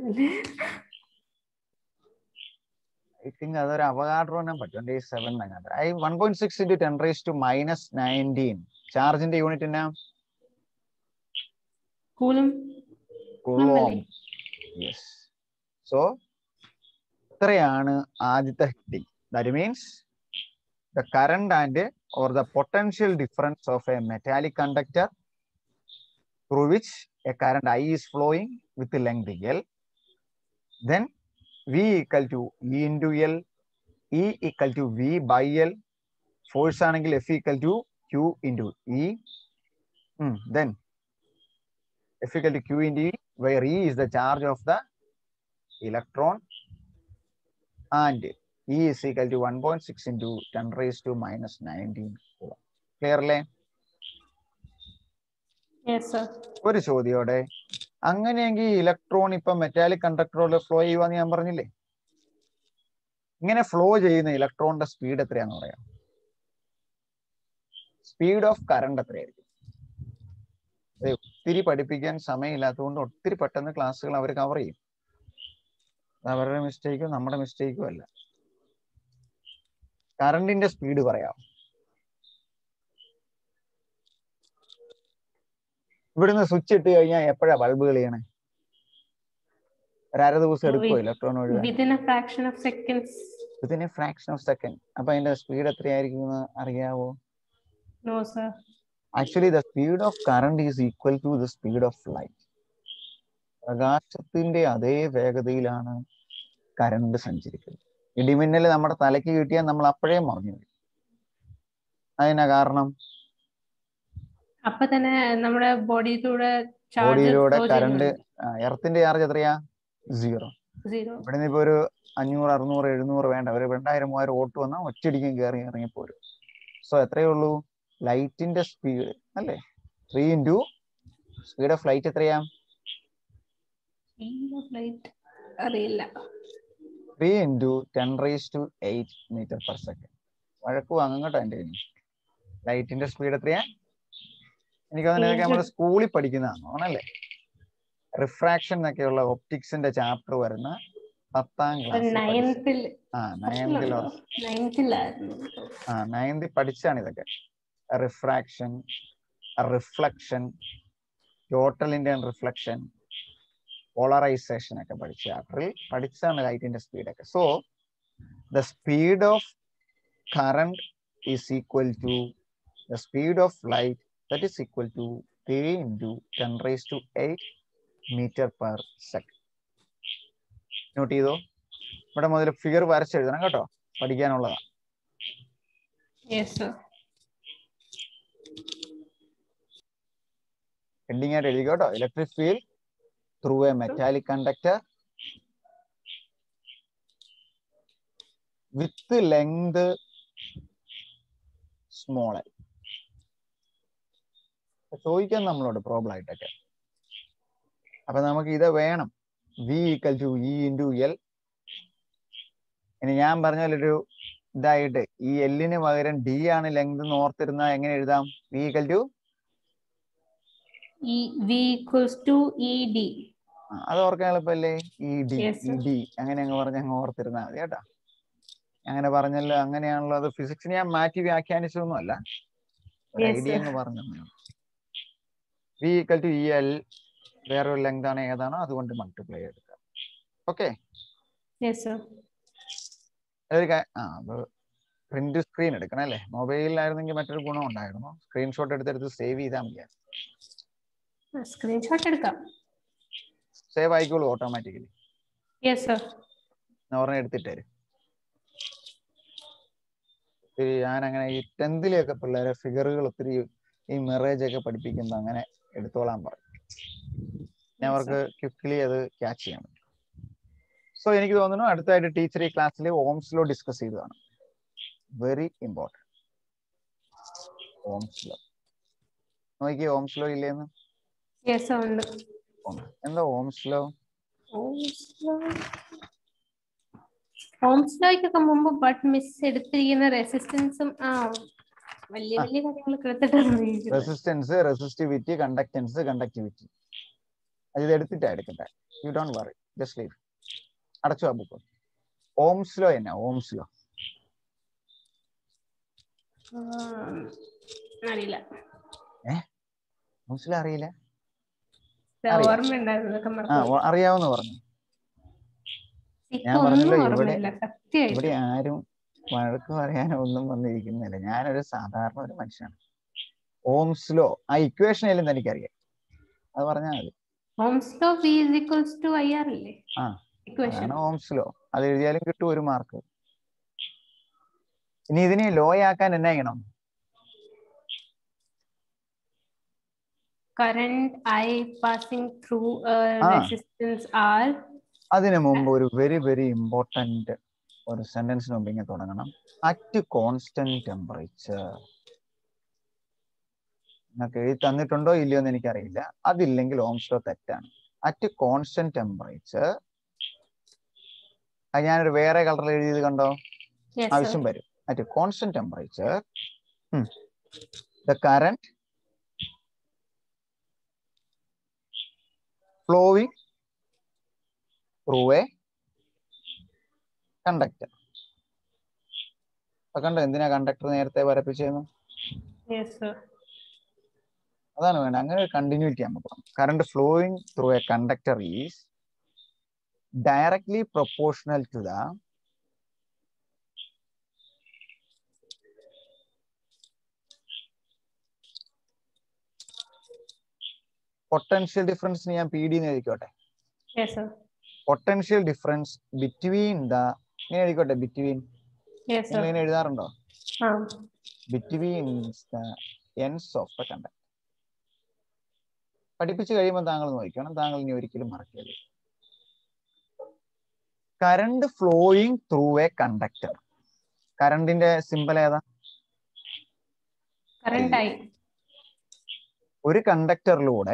I think അതൊരു അവകാഡ്രോനെ twenty seven I one point six into ten raise to minus nineteen ചാർജിന്റെ unit എന്നാ കൂളും coulomb yes so ഇത്രയാണ് ആദ്യത്തെ heading that means the current and or the potential difference of a metallic conductor through which a current I is flowing with length L then V equal to E into L E equal to V by L force ആണെങ്കിൽ F equal to Q into E then F equal to Q into E, where E is the charge of the electron and E is equal to 1.6 into 10 raised to minus 19 coulomb. Clear അല്ലേ yes sir ഒരു ചോദ്യോടെ അങ്ങനെയെങ്കിൽ electron ഇപ്പൊ metallic കണ്ടക്ടറോട് flow ചെയ്യുവാന്ന് ഞാൻ പറഞ്ഞില്ലേ ഇങ്ങനെ flow ചെയ്യുന്ന ഇലക്ട്രോണിന്റെ സ്പീഡ് എത്രയാന്ന് പറയാം സ്പീഡ് ഓഫ് കറണ്ട് എത്രയായിരിക്കും അതെ ഒത്തിരി പഠിപ്പിക്കാൻ സമയമില്ലാത്തതുകൊണ്ട് ഒത്തിരി പെട്ടെന്ന് ക്ലാസ്സുകൾ അവർ കവർ ചെയ്യും അത് അവരുടെ മിസ്റ്റേക്കും നമ്മുടെ മിസ്റ്റേക്കും അല്ല കറണ്ടിന്റെ സ്പീഡ് പറയാം ഇവിടുന്ന് സ്വിച്ച് ഇട്ട് കഴിഞ്ഞാൽ എപ്പോഴാ ബൾബ് കളിയണേ ഒരു അര ദിവസം എടുക്കുമോ Wait. ഇലക്ട്രോൺ ഒഴുകാൻ within a fraction of seconds within a fraction of second അപ്പൊ അതിന്റെ സ്പീഡ് എത്രയായിരിക്കും എന്ന് അറിയാവോ no sir actually the speed of current is equal to the speed of light പ്രകാശത്തിന്റെ അതേ വേഗതയിലാണ് കറണ്ട് സഞ്ചരിക്കുന്നത് ഇടിമിന്നൽ നമ്മുടെ തലയ്ക്ക് കിട്ടിയാൽ നമ്മൾ അപ്പോഴേ മറിഞ്ഞു വീഴും. അതിനാ കാരണം അപ്പൊ തന്നെ നമ്മുടെ ബോഡിയിലൂടെ ബോഡിയിലൂടെ ചാർജ് കറണ്ട് എർത്തിന്റെ ചാർജ് എത്രയാ സീറോ സീറോ ഇവിടുന്ന് ഇപ്പൊ ഒരു അഞ്ഞൂറ് അറുന്നൂറ് എഴുന്നൂറ് വേണ്ട ഒരു രണ്ടായിരം മൂവായിരം ഓട്ട് വന്നാൽ ഒറ്റയടിക്കും കയറി ഇറങ്ങിപ്പോരും സോ എത്രയേ ഉള്ളൂ ലൈറ്റിന്റെ സ്പീഡ് അല്ലേ three into speed of light എത്രയാ ലൈറ്റ് അറിയില്ല three into ten raise to eight metre per second വഴക്ക് വാങ്ങും കേട്ടോ എൻ്റെ ലൈറ്റിന്റെ സ്പീഡ് എത്രയാ എനിക്ക് തോന്നുന്നത് നമ്മൾ സ്കൂളിൽ പഠിക്കുന്നതാണ് ആണല്ലേ റിഫ്രാക്ഷൻ എന്നൊക്കെയുള്ള ഒപ്റ്റിക്സിന്റെ ചാപ്റ്റർ വരുന്ന പത്താം ക്ലാസ് നയൻത്തിൽ ആ നയൻത്തിലോ നയൻത്തിലായിരുന്നു ആ നയൻത്തിൽ പഠിച്ചാണ് ഇതൊക്കെ റിഫ്രാക്ഷൻ റിഫ്ലക്ഷൻ ടോട്ടലിന്റെ റിഫ്ലക്ഷൻ പോളറൈസേഷൻ ഒക്കെ പഠിച്ച ചാപ്റ്ററിൽ പഠിച്ചാണ് ലൈറ്റിന്റെ സ്പീഡൊക്കെ so the speed of current is equal to the speed of light that is equal to three into ten raise to eight metre per second note ചെയ്തോ ഇവിടെ മുതൽ ഫിഗർ വരച്ചെഴുതണം കേട്ടോ പഠിക്കാനുള്ളതാണ് യെസ് സർ ഹെഡിങ് ആയിട്ട് എഴുതി കേട്ടോ electric field through a metallic conductor with length small L ചോദിക്കാൻ നമ്മളോട് problem ആയിട്ടൊക്കെ അപ്പൊ നമുക്ക് ഇത് വേണം V equal to E into L ഇനി ഞാൻ പറഞ്ഞ പോലെ ഒരു ഇതായിട്ട് ഈ എല്ലിന് പകരം ഡി ആണ് ലെങ്ത് എന്ന് ഓർത്തിരുന്ന എങ്ങനെ എഴുതാം V equal to E V equals to E D ആ, അത് ഓർക്കാൻ എളുപ്പല്ലേ E D Yes, E sir. D അങ്ങനെ അങ്ങ് പറഞ്ഞ് അങ്ങ് ഓർത്തിരുന്നാൽ മതി കേട്ടാ അങ്ങനെ പറഞ്ഞല്ലോ അങ്ങനെയാണല്ലോ അത് ഫിസിക്സിന് ഞാൻ മാറ്റി വ്യാഖ്യാനിച്ചതൊന്നും അല്ല ഒരു Yes, ഐഡിയ sir. അങ്ങ് പറഞ്ഞു V equal to E L വേറൊരു ലെങ്ത് ആണ് ഏതാണോ അതുകൊണ്ട് മൾട്ടിപ്ലൈ എടുക്കുക ഓക്കെ യെസ് സർ അതൊരു കാ- ആ അത് പ്രിന്റ് സ്ക്രീൻ എടുക്കണം അല്ലേ മൊബൈലിലായിരുന്നെങ്കിൽ മറ്റൊരു ഗുണം ഉണ്ടായിരുന്നു സ്ക്രീൻഷോട്ട് എടുത്തെടുത്ത് സേവ് ചെയ്താൽ മതി സ്ക്രീൻഷോട്ട് എടുക്കാം സേവ് ആയിക്കോളൂ ഓട്ടോമാറ്റിക്കലി യെസ് സർ ഒരെണ്ണം എടുത്തിട്ടേര് ഒത്തിരി ഞാൻ അങ്ങനെ ഈ ടെൻത്തിലെയൊക്കെ പിള്ളേരെ ഫിഗറുകൾ ഒത്തിരി ഈ മിറേജ് ഒക്കെ പഠിപ്പിക്കുമ്പോൾ അങ്ങനെ എടുത്തോളാൻ പറയും ഞാൻ Yes, അവർക്ക് ക്വിക്ലി അത് ക്യാച്ച് ചെയ്യാൻ പറ്റും സോ എനിക്ക് തോന്നുന്നു അടുത്തായിട്ട് ടീച്ചർ ഈ ക്ലാസ്സിൽ ഓംസ് ലോ ഡിസ്കസ് ചെയ്തതാണ് വെരി ഇമ്പോർട്ടൻറ്റ് ഓംസ് ലോ നോക്കിയേ ഓംസ് ലോ ഇല്ലേന്ന് യെസ് സർ ഉണ്ട് ഓം- എന്താ ഓംസ് ലോ ഹോംസ്ലോയ്ക്കൊക്കെ മുമ്പ് ബട്ട് മിസ് എടുത്തിരിക്കുന്ന റെസിസ്റ്റൻസും ആ വലിയ ആ. വലിയ കാര്യങ്ങളൊക്കെ എടുത്തിട്ടാണ് ഇരിക്കുന്നത്. റെസിസ്റ്റൻസ് റെസിസ്റ്റിവിറ്റി കണ്ടക്ടൻസ് കണ്ടക്ടിവിറ്റി അത് ഇത് എടുത്തിട്ടാ എടുക്കട്ടെ you don't worry just leave അടച്ചു ആ ബുക്ക് ഓംസ് ലോ എന്നാ ഓംസ് ലോ ആ, അറിയില്ല ഓംസ് ലോ അറിയില്ല ഇത് അറിയാം. ഓർമ്മയുണ്ടായിരുന്നു ഇതൊക്കെ ആ മറന്നു ഓ- അറിയാവുന്ന പറഞ്ഞു ഇപ്പൊ ഞാൻ ഒന്നും പറഞ്ഞല്ലോ ഇവിടെ- ഓർമ്മയില്ല സത്യമായിട്ട് ഇവിടെ ആരും വഴക്ക് പറയാനോ ഒന്നും വന്നിരിക്കുന്നില്ല ഞാനൊരു സാധാരണ ഒരു മനുഷ്യനാണ് ഓംസ് ലോ ആ ഇക്വേഷൻ എല്ലാം എനിക്കറിയാം അത് പറഞ്ഞാൽ മതി Ohm's law V is equals to I R അല്ലേ ആ, ഇക്വേഷൻ അതാണ് ഓംസ് ലോ അത് എഴുതിയാലും കിട്ടും ഒരു മാർക്ക് ഇനി ഇതിനെ ലോ ആക്കാൻ എന്നാ ചെയ്യണം കറന്റ് ഐ പാസിംഗ് ത്രൂ ആ. റെസിസ്റ്റൻസ് ആർ അതിനു മുമ്പ് ഒരു വെരി വെരി ഇമ്പോർട്ടന്റ് ഒരു സെന്റൻസിന് മുമ്പ് ഇങ്ങനെ തുടങ്ങണം അറ്റ് കോൺസ്റ്റന്റ് ടെമ്പറേച്ചർ നിങ്ങൾക്ക് എഴുതി തന്നിട്ടുണ്ടോ ഇല്ലയോ എന്ന് എനിക്കറിയില്ല അതില്ലെങ്കിൽ ഓംസ് ലോ തെറ്റാണ് അറ്റ് കോൺസ്റ്റന്റ് ടെമ്പറേച്ചർ അത് ഞാനൊരു വേറെ കളറിൽ എഴുതിയത് കണ്ടോ Yes, ആവശ്യം sir. വരും at constant temperature the current flowing through a conductor അപ്പൊ കണ്ടോ എന്തിനാ കണ്ടക്ടർ നേരത്തെ വരപ്പിച്ചതെന്ന് Yes, sir. അതാണ് വേണ്ടത് അങ്ങനെ ഒരു കണ്ടിന്യൂറ്റി നമുക്ക് current flowing through a conductor is directly proportional to the potential difference ഞാൻ പി ഡി എന്ന് എഴുതിക്കോട്ടെ Yes, sir. Potential difference between the ഇങ്ങനെ എഴുതിക്കോട്ടെ ബിറ്റ്വീൻ Yes, നിങ്ങൾ sir. ഇങ്ങനെ എഴുതാറുണ്ടോ ആ between the ends of the conductor പഠിപ്പിച്ചു കഴിയുമ്പോൾ താങ്കൾ നോക്കണം താങ്കൾ ഇനി ഒരിക്കലും മറക്കരുത് current flowing through a conductor കറണ്ടിന്റെ സിമ്പൽ ഏതാ കറണ്ട് ആയി ഒരു കണ്ടക്ടറിലൂടെ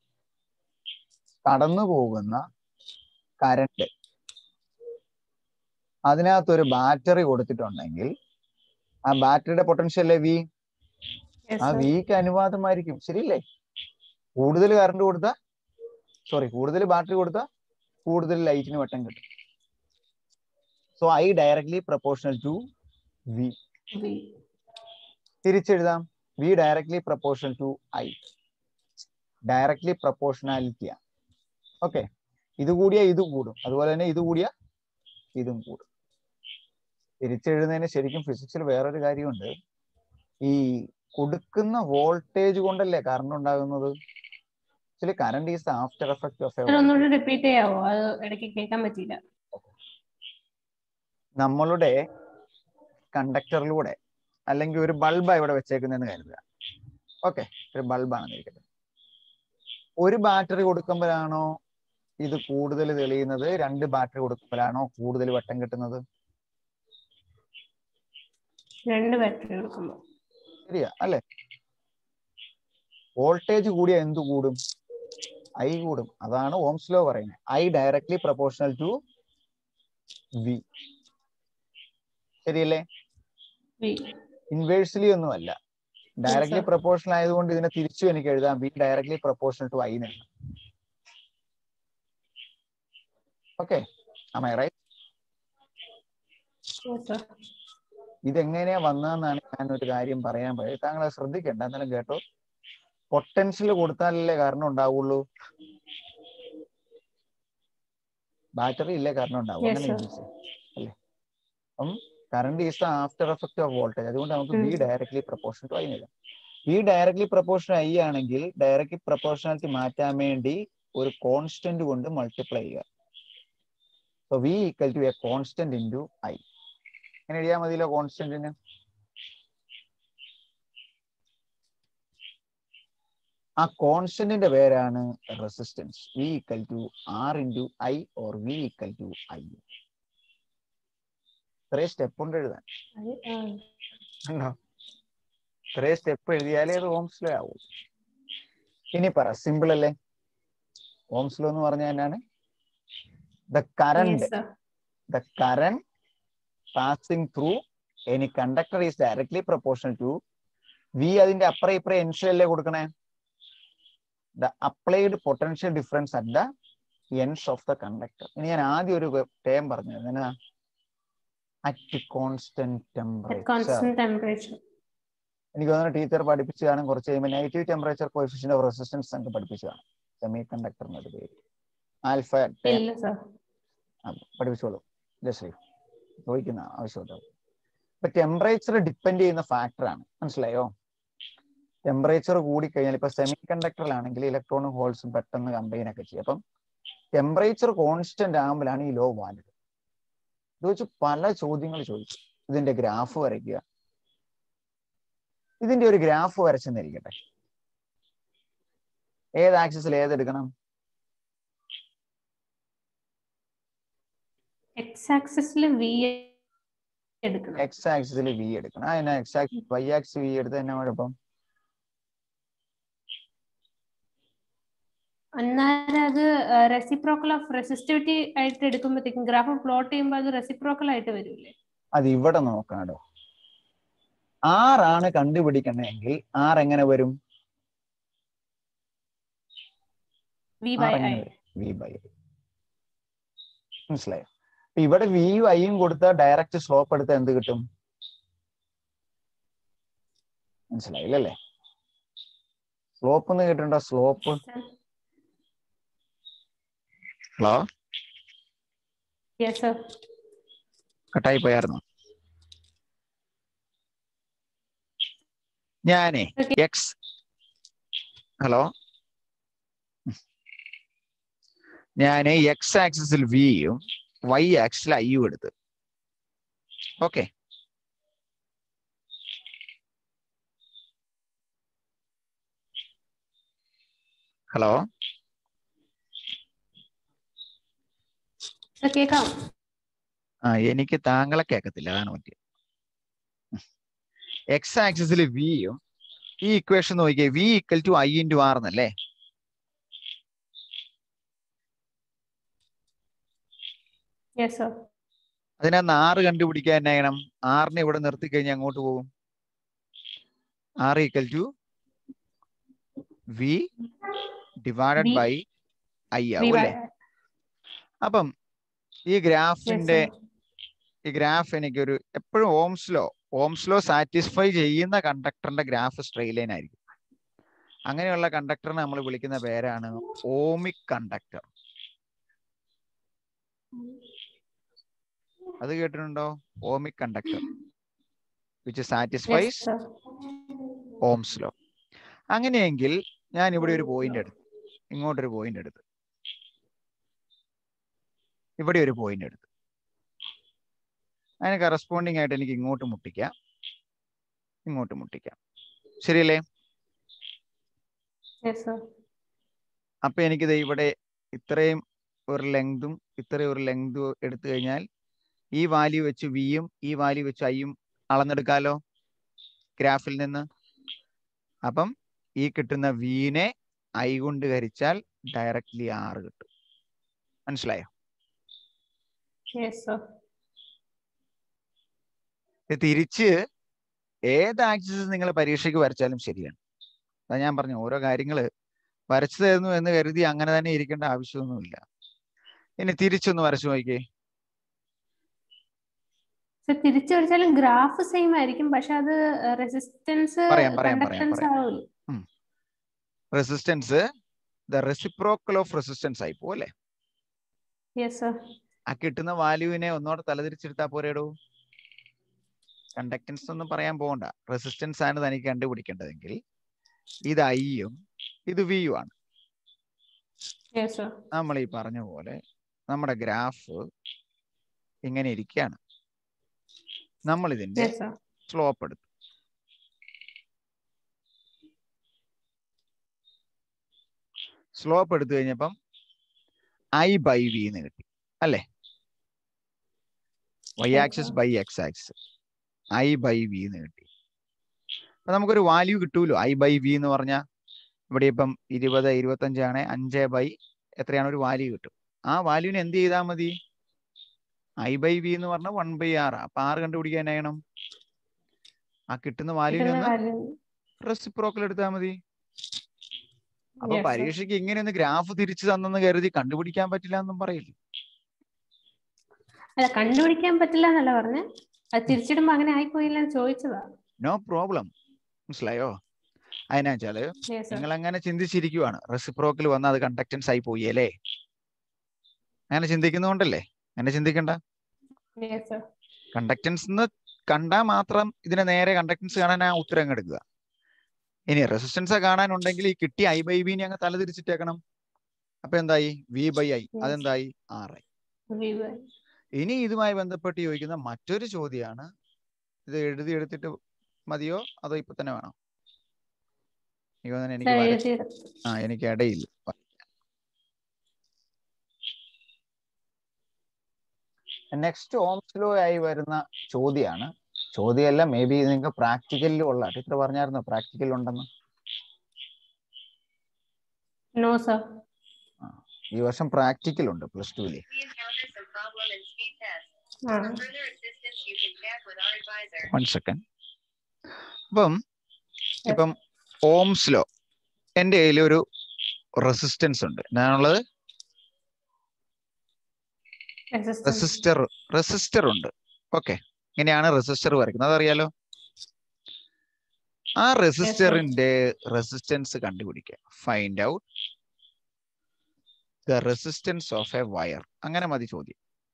കടന്നു പോകുന്ന കറണ്ട് അതിനകത്തൊരു ബാറ്ററി കൊടുത്തിട്ടുണ്ടെങ്കിൽ ആ ബാറ്ററിയുടെ പൊട്ടൻഷ്യൽ വി Yes, ആ sir. വിക്ക് അനുപാതമായിരിക്കും ശരിയല്ലേ കൂടുതൽ കറണ്ട് കൊടുത്താൽ സോറി കൂടുതൽ ബാറ്ററി കൊടുത്താൽ കൂടുതൽ ലൈറ്റിന് വട്ടം കിട്ടും so I directly proportional to V V. തിരിച്ചെഴുതാം V directly proportional to I directly പ്രൊപ്പോർഷണാലിറ്റിയാണ് ഓക്കെ ഇത് കൂടിയ ഇത് കൂടും അതുപോലെ തന്നെ ഇത് കൂടിയ ഇതും കൂടും തിരിച്ചെഴുതുന്നതിന് ശരിക്കും ഫിസിക്സിൽ വേറൊരു കാര്യമുണ്ട് ഈ കൊടുക്കുന്ന വോൾട്ടേജ് കൊണ്ടല്ലേ കറണ്ട് ഉണ്ടാകുന്നത് actually current is after effect of Sir, ഒന്നുകൂടി റിപ്പീറ്റ് ചെയ്യാവോ അത് ഇടയ്ക്ക് കേൾക്കാൻ പറ്റിയില്ല നമ്മളുടെ കണ്ടക്ടറിലൂടെ അല്ലെങ്കിൽ ഒരു ബൾബാണ് ഇവിടെ വെച്ചേക്കുന്നതെന്ന് കരുതുക ഓക്കെ ഒരു ബൾബാണെന്ന് ഇരിക്കട്ടെ ഒരു ബാറ്ററി കൊടുക്കുമ്പോഴാണോ ഇത് കൂടുതൽ തെളിയുന്നത് രണ്ട് ബാറ്ററി കൊടുക്കുമ്പോഴാണോ കൂടുതൽ വട്ടം കിട്ടുന്നത് രണ്ട് ബാറ്ററി എടുക്കുമ്പോൾ ശരിയാ അല്ലെ വോൾട്ടേജ് കൂടിയ എന്ത് കൂടും ഐ കൂടും അതാണ് ഓംസ് ലോ പറയുന്നത് I directly proportional to V ശരിയല്ലേ വി ഇൻവേഴ്സ്ലി ഒന്നും അല്ല ഡയറക്ട്ലി sir. പ്രൊപ്പോർഷണൽ ആയതുകൊണ്ട് ഇതിനെ തിരിച്ചു എനിക്ക് എഴുതാം V directly proportional to I എന്ന് okay am I right Yes, sir. ഇതെങ്ങനെയാ വന്നതെന്നാണ് ഞാൻ ഒരു കാര്യം പറയാൻ പോയത് താങ്കൾ അത് ശ്രദ്ധിക്കണ്ട എന്നാലും കേട്ടോ പൊട്ടൻഷ്യൽ കൊടുത്താലല്ലേ കാരണം ഉണ്ടാവുള്ളൂ ബാറ്ററി ഇല്ലേ കാരണം ഉണ്ടാവും Yes, അങ്ങനെ sir. ചിന്തിച്ചേ. അല്ലേ അപ്പം current is after effect of voltage അതുകൊണ്ട് നമുക്ക് ഉം. V directly proportion to I എഴുതാം ബി ഡയറക്ട്ലി പ്രൊപ്പോർഷൻ ഐ ആണെങ്കിൽ ഡയറക്ട്ലി പ്രൊപ്പോർഷണാലിറ്റി മാറ്റാൻ വേണ്ടി ഒരു കോൺസ്റ്റന്റ് കൊണ്ട് മൾട്ടിപ്ലൈ ചെയ്യുക so V equal to a constant into I എങ്ങനെ എഴുതിയാൽ മതിയല്ലോ കോൺസ്റ്റന്റിന് ആ കോൺസ്റ്റന്റിന്റെ പേരാണ് resistance V equal to R into I or V equal to I ഇത്രയും സ്റ്റെപ്പ് ഉണ്ട് എഴുതാൻ അത്, ആ. ഉണ്ടോ ഇത്രയും സ്റ്റെപ്പ് എഴുതിയാലേ അത് ഓംസ് ലോ ആവൂ ഇനി പറ സിമ്പിൾ അല്ലേ ഓംസ് ലോ എന്ന് പറഞ്ഞാൽ എന്നാണ് the current Yes, sir. the current passing through any conductor is directly proportional to V അതിന്റെ അപ്പുറം ഇപ്പുറം എൻഷ്യൽ അല്ലേ കൊടുക്കണേ the applied potential difference at the ends of the conductor ഇനി ഞാൻ ആദ്യം ഒരു ടേം പറഞ്ഞു എന്നാ at constant At temperature constant temperature. എനിക്ക് തോന്നുന്നു ടീച്ചർ പഠിപ്പിച്ചു കാണും കുറച്ച് കഴിയുമ്പോൾ negative temperature coefficient of resistance നമുക്ക് പഠിപ്പിച്ചു കാണും സെമി കണ്ടക്ടറിന്റെ പേര് ആൽഫ ഇല്ല സർ പഠിപ്പിച്ചോളൂ ജശ്രീ ചോദിക്കുന്ന ആവശ്യമുണ്ടാവും ഇപ്പൊ ടെമ്പറേച്ചർ ഡിപ്പെൻഡ് ചെയ്യുന്ന ഫാക്ടറാണ് മനസ്സിലായോ ടെമ്പറേച്ചർ കൂടിക്കഴിഞ്ഞാൽ ഇപ്പൊ സെമി കണ്ടക്ടറിലാണെങ്കിൽ ഇലക്ട്രോണും ഹോൾസും പെട്ടെന്ന് കമ്പൈൻ ഒക്കെ ചെയ്യും അപ്പം ടെമ്പറേച്ചർ കോൺസ്റ്റന്റ് ആകുമ്പോഴാണ് ഈ ലോ വാലിഡ് ഇത് വെച്ച് പല ചോദ്യങ്ങൾ ചോദിച്ചു ഇതിന്റെ ഗ്രാഫ് വരയ്ക്കുക ഇതിന്റെ ഒരു ഗ്രാഫ് വരച്ചെന്നിരിക്കട്ടെ ഏത് ആക്സിസിൽ ഏതെടുക്കണം എക്സ് ആക്സിസിൽ വി എടുക്കണം എക്സ് ആക്സിസിൽ വി എടുക്കണം അതിനാ X axis Y axis V എടുത്ത് തന്നെ കുഴപ്പം അന്നേരം അത് റെസിപ്രോക്കൽ ഓഫ് റെസിസ്റ്റിവിറ്റി ആയിട്ട് എടുക്കുമ്പോഴത്തേക്കും ഗ്രാഫ് പ്ലോട്ട് ചെയ്യുമ്പോൾ അത് റെസിപ്രോക്കൽ ആയിട്ട് വരൂലേ അത് ഇവിടെ നോക്കാടോ ആറാണ് കണ്ടുപിടിക്കണമെങ്കിൽ ആർ എങ്ങനെ വരും വി ആർ ബൈ ഐ എങ്ങനെ വരും വി ബൈ മനസ്സിലായോ അപ്പൊ ഇവിടെ വിയും ഐയും കൊടുത്താൽ ഡയറക്റ്റ് സ്ലോപ്പ് എടുത്താൽ എന്ത് കിട്ടും മനസ്സിലായില്ലല്ലേ സ്ലോപ്പ് എന്ന് കേട്ടിട്ടുണ്ടോ സ്ലോപ്പ് ഹലോ യെസ് സർ കട്ടായി പോയായിരുന്നു ഞാനേ Okay. എക്സ് ഹലോ ഞാന് എക്സ് ആക്സിസിൽ വിയും വൈ ആക്സിൽ ഐയും എടുത്ത് ഓക്കെ ഹലോ കേക്കാം ആ എനിക്ക് താങ്കളെ കേൾക്കത്തില്ല അതാണ് പറ്റിയത് എക്സ് ആക്സിസിൽ വിയും ഈ ഇക്വേഷൻ നോക്കിയേ V equal to I into R എന്നല്ലേ യെസ് സർ അതിനകത്ത് ആറ് കണ്ടുപിടിക്കാൻ എന്നാ ചെയ്യണം ആറിനെ ഇവിടെ നിർത്തി കഴിഞ്ഞാൽ അങ്ങോട്ട് പോകും R equal to V divided V. By I V ആവും ബൈ അല്ലേ അപ്പം ഈ ഗ്രാഫിന്റെ ഈ ഗ്രാഫ് എനിക്കൊരു എപ്പോഴും ഓംസ്ലോ ഓംസ്ലോ സാറ്റിസ്ഫൈ ചെയ്യുന്ന കണ്ടക്ടറിന്റെ ഗ്രാഫ് സ്ട്രെയിറ്റ് ലൈൻ ആയിരിക്കും അങ്ങനെയുള്ള കണ്ടക്ടറിനെ നമ്മൾ വിളിക്കുന്ന പേരാണ് ഓമിക് കണ്ടക്ടർ അത് കേട്ടിട്ടുണ്ടോ ohmic conductor which satisfies yes sir Ohm's law അങ്ങനെയെങ്കിൽ ഞാൻ ഇവിടെ ഒരു പോയിന്റ് എടുത്തു ഇങ്ങോട്ടൊരു പോയിന്റ് എടുത്തു ഇവിടെ ഒരു പോയിന്റ് എടുത്തു അതിന് കറസ്പോണ്ടിങ് ആയിട്ട് എനിക്ക് ഇങ്ങോട്ട് മുട്ടിക്കാം ഇങ്ങോട്ട് മുട്ടിക്കാം ശരിയല്ലേ യെസ് സർ അപ്പൊ എനിക്കിത് ഇവിടെ ഇത്രയും ഒരു ലെങ്തും ഇത്രയും ഒരു ലെങ്തും എടുത്തു കഴിഞ്ഞാൽ ഈ വാല്യൂ വെച്ച് വിയും ഈ വാല്യൂ വെച്ച് ഐയും അളന്നെടുക്കാലോ ഗ്രാഫിൽ നിന്ന് അപ്പം ഈ കിട്ടുന്ന വിനെ ഐ കൊണ്ട് ഹരിച്ചാൽ ഡയറക്ട്ലി ആറ് കിട്ടും മനസ്സിലായോ യെസ് സർ ഇത് തിരിച്ച് ഏത് ആക്സിസ് നിങ്ങൾ പരീക്ഷയ്ക്ക് വരച്ചാലും ശരിയാണ് അതാ ഞാൻ പറഞ്ഞു ഓരോ കാര്യങ്ങൾ വരച്ചു തരുന്നു എന്ന് കരുതി അങ്ങനെ തന്നെ ഇരിക്കേണ്ട ആവശ്യമൊന്നുമില്ല ഇനി തിരിച്ചൊന്ന് വരച്ചു നോക്കിയേ സർ തിരിച്ചു വരച്ചാലും ഗ്രാഫ് സെയിം ആയിരിക്കും പക്ഷെ അത് റെസിസ്റ്റൻസ് പറയാം, പറയാം, പറയാം, കണ്ടക്ടൻസ് പറയാം. ആവില്ല resistance the reciprocal of resistance ആയി പോലെ യെസ് സർ ആ കിട്ടുന്ന വാല്യൂവിനെ ഒന്നോടെ തലതിരിച്ചെടുത്താൽ പോരേടോ കണ്ടക്ടൻസ് ഒന്നും പറയാൻ പോകണ്ട റെസിസ്റ്റൻസ് ആണ് തനിക്ക് കണ്ടുപിടിക്കേണ്ടതെങ്കിൽ ഇത് ഐയും ഇത് വിയും ആണ് യെസ് സർ നമ്മൾ ഈ പറഞ്ഞ പോലെ നമ്മുടെ ഗ്രാഫ് ഇങ്ങനെ ഇരിക്കുകയാണ് നമ്മൾ ഇതിന്റെ യെസ് സർ സ്ലോപ്പ് എടുത്തു സ്ലോപ്പ് എടുത്തു കഴിഞ്ഞപ്പം ഐ ബൈ വി എന്ന് കിട്ടി അല്ലേ Y Yes, axis sir. By X axis I by V എന്ന് കിട്ടി അപ്പൊ നമുക്കൊരു വാല്യൂ കിട്ടൂലോ ഐ ബൈ വി എന്ന് പറഞ്ഞാൽ ഇവിടെ ഇപ്പം ഇരുപത് ഇരുപത്തഞ്ചാണ് അഞ്ച് ബൈ എത്രയാണ് ഒരു വാല്യൂ കിട്ടും ആ വാല്യൂവിന് എന്ത് ചെയ്താൽ മതി ഐ ബൈ വി എന്ന് പറഞ്ഞാൽ വൺ ബൈ ആർ അപ്പൊ ആറ് കണ്ടുപിടിക്കാൻ ചെയ്യണം ആ കിട്ടുന്ന വാല്യൂവിന് കിട്ടുന്ന ഒന്ന് value. റെസിപ്രോക്കൽ എടുത്താൽ മതി അപ്പൊ Yes, sir. പരീക്ഷയ്ക്ക് ഇങ്ങനെ ഒന്ന് ഗ്രാഫ് തിരിച്ചു തന്നെന്ന് കരുതി കണ്ടുപിടിക്കാൻ പറ്റില്ല എന്നും പറയില്ല അല്ല കണ്ടുപിടിക്കാൻ പറ്റില്ല എന്നല്ല പറഞ്ഞ് അത് തിരിച്ചിടുമ്പോ അങ്ങനെ ആയിപ്പോയില്ല എന്ന് ചോദിച്ചതാ നോ പ്രോബ്ലം മനസ്സിലായോ അതിനാ വെച്ചാല് യെസ് സർ നിങ്ങൾ അങ്ങനെ ചിന്തിച്ചിരിക്കുവാണ് റെസിപ്രോക്കൽ വന്ന് അത് കണ്ടക്ടൻസ് ആയി പോയി അല്ലേ അങ്ങനെ ചിന്തിക്കുന്നതുകൊണ്ടല്ലേ അങ്ങനെ ചിന്തിക്കണ്ട യെസ് സർ കണ്ടക്ടൻസ് എന്ന് കണ്ടാൽ മാത്രം ഇതിനെ നേരെ കണ്ടക്ടൻസ് കാണാൻ ആ ഉത്തരം അങ്ങ് എടുക്കുക ഇനി റെസിസ്റ്റൻസ് കാണാനുണ്ടെങ്കിൽ ഈ കിട്ടിയ ഐ ബൈ വിനെ അങ്ങ് തല തിരിച്ചിട്ടേക്കണം അപ്പൊ എന്തായി വി ബൈ ഐ Yes. അതെന്തായി ആർ ഐ വി ബൈ ഇനി ഇതുമായി ബന്ധപ്പെട്ട് ചോദിക്കുന്ന മറ്റൊരു ചോദ്യമാണ് ഇത് എഴുതി എടുത്തിട്ട് മതിയോ അതോ ഇപ്പൊ തന്നെ വേണോ എനിക്ക് തോന്നുന്നു എനിക്ക് വര- എഴുതിയെടുത്തു ആ എനിക്ക് ഇടയില്ല നെക്സ്റ്റ് ഓംസ് ലോ ആയി വരുന്ന ചോദ്യമാണ് ചോദ്യമല്ല മേ ബി നിങ്ങൾക്ക് പ്രാക്ടിക്കലിൽ ഉള്ള ടീച്ചർ പറഞ്ഞായിരുന്നു പ്രാക്ടിക്കൽ ഉണ്ടെന്ന് നോ സർ ഈ വർഷം പ്രാക്ടിക്കൽ ഉണ്ട് പ്ലസ് ടുവില് We encounter some problem in speed test. ആ For further assistance, you can chat with our advisor. One second അപ്പം ഇപ്പം ഓംസ് ലോ എൻ്റെ കയ്യിൽ ഒരു റെസിസ്റ്റൻസ് ഉണ്ട് ഞാനുള്ളത് resistance. റെസിസ്റ്റർ റെസിസ്റ്റർ ഉണ്ട് ഓക്കെ ഇങ്ങനെയാണ് റെസിസ്റ്റർ വരയ്ക്കുന്നത് അതറിയാലോ ആ റെസിസ്റ്ററിന്റെ റെസിസ്റ്റൻസ് കണ്ടുപിടിക്കുക find out the resistance of a wire അങ്ങനെ മതി ചോദ്യം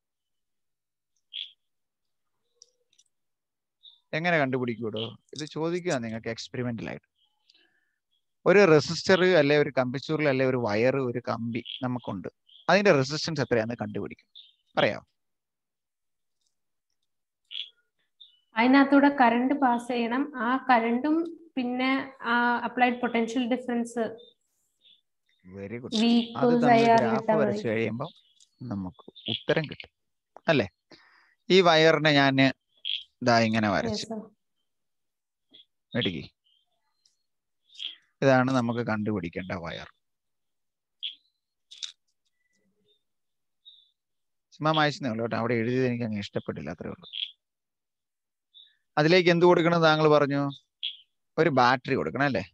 എങ്ങനെ കണ്ടുപിടിക്കൂടോ ഇത് ചോദിക്കുക നിങ്ങൾക്ക് എക്സ്പെരിമെന്റൽ ആയിട്ട് ഒരു റെസിസ്റ്റർ അല്ലെ ഒരു കമ്പിച്ചൂറിൽ അല്ലെ ഒരു വയർ ഒരു കമ്പി നമുക്കുണ്ട് അതിന്റെ റെസിസ്റ്റൻസ് എത്രയാന്ന് കണ്ടുപിടിക്കും പറയാം അതിനകത്തൂടെ കറണ്ട് പാസ് ചെയ്യണം ആ കറണ്ടും പിന്നെ ആ applied potential difference very good V അത് കോസ് തമ്മിൽ ഐ ആർ ഗ്രാഫ് കിട്ടാൻ വരച്ച് മതി കഴിയുമ്പോൾ നമുക്ക് ഉത്തരം കിട്ടും അല്ലേ ഈ വയറിനെ ഞാൻ ഇതാ ഇങ്ങനെ വരച്ചു Yes, sir. മേടിക്ക് ഇതാണ് നമുക്ക് കണ്ടുപിടിക്കേണ്ട വയർ ചുമ്മാ മായ്ച്ചതേ ഉള്ളൂ കേട്ടോ അവിടെ എഴുതിയത് എനിക്ക് അങ്ങ് ഇഷ്ടപ്പെട്ടില്ല അത്രേ ഉള്ളൂ അതിലേക്ക് എന്ത് കൊടുക്കണം താങ്കൾ പറഞ്ഞു ഒരു ബാറ്ററി കൊടുക്കണം അല്ലേ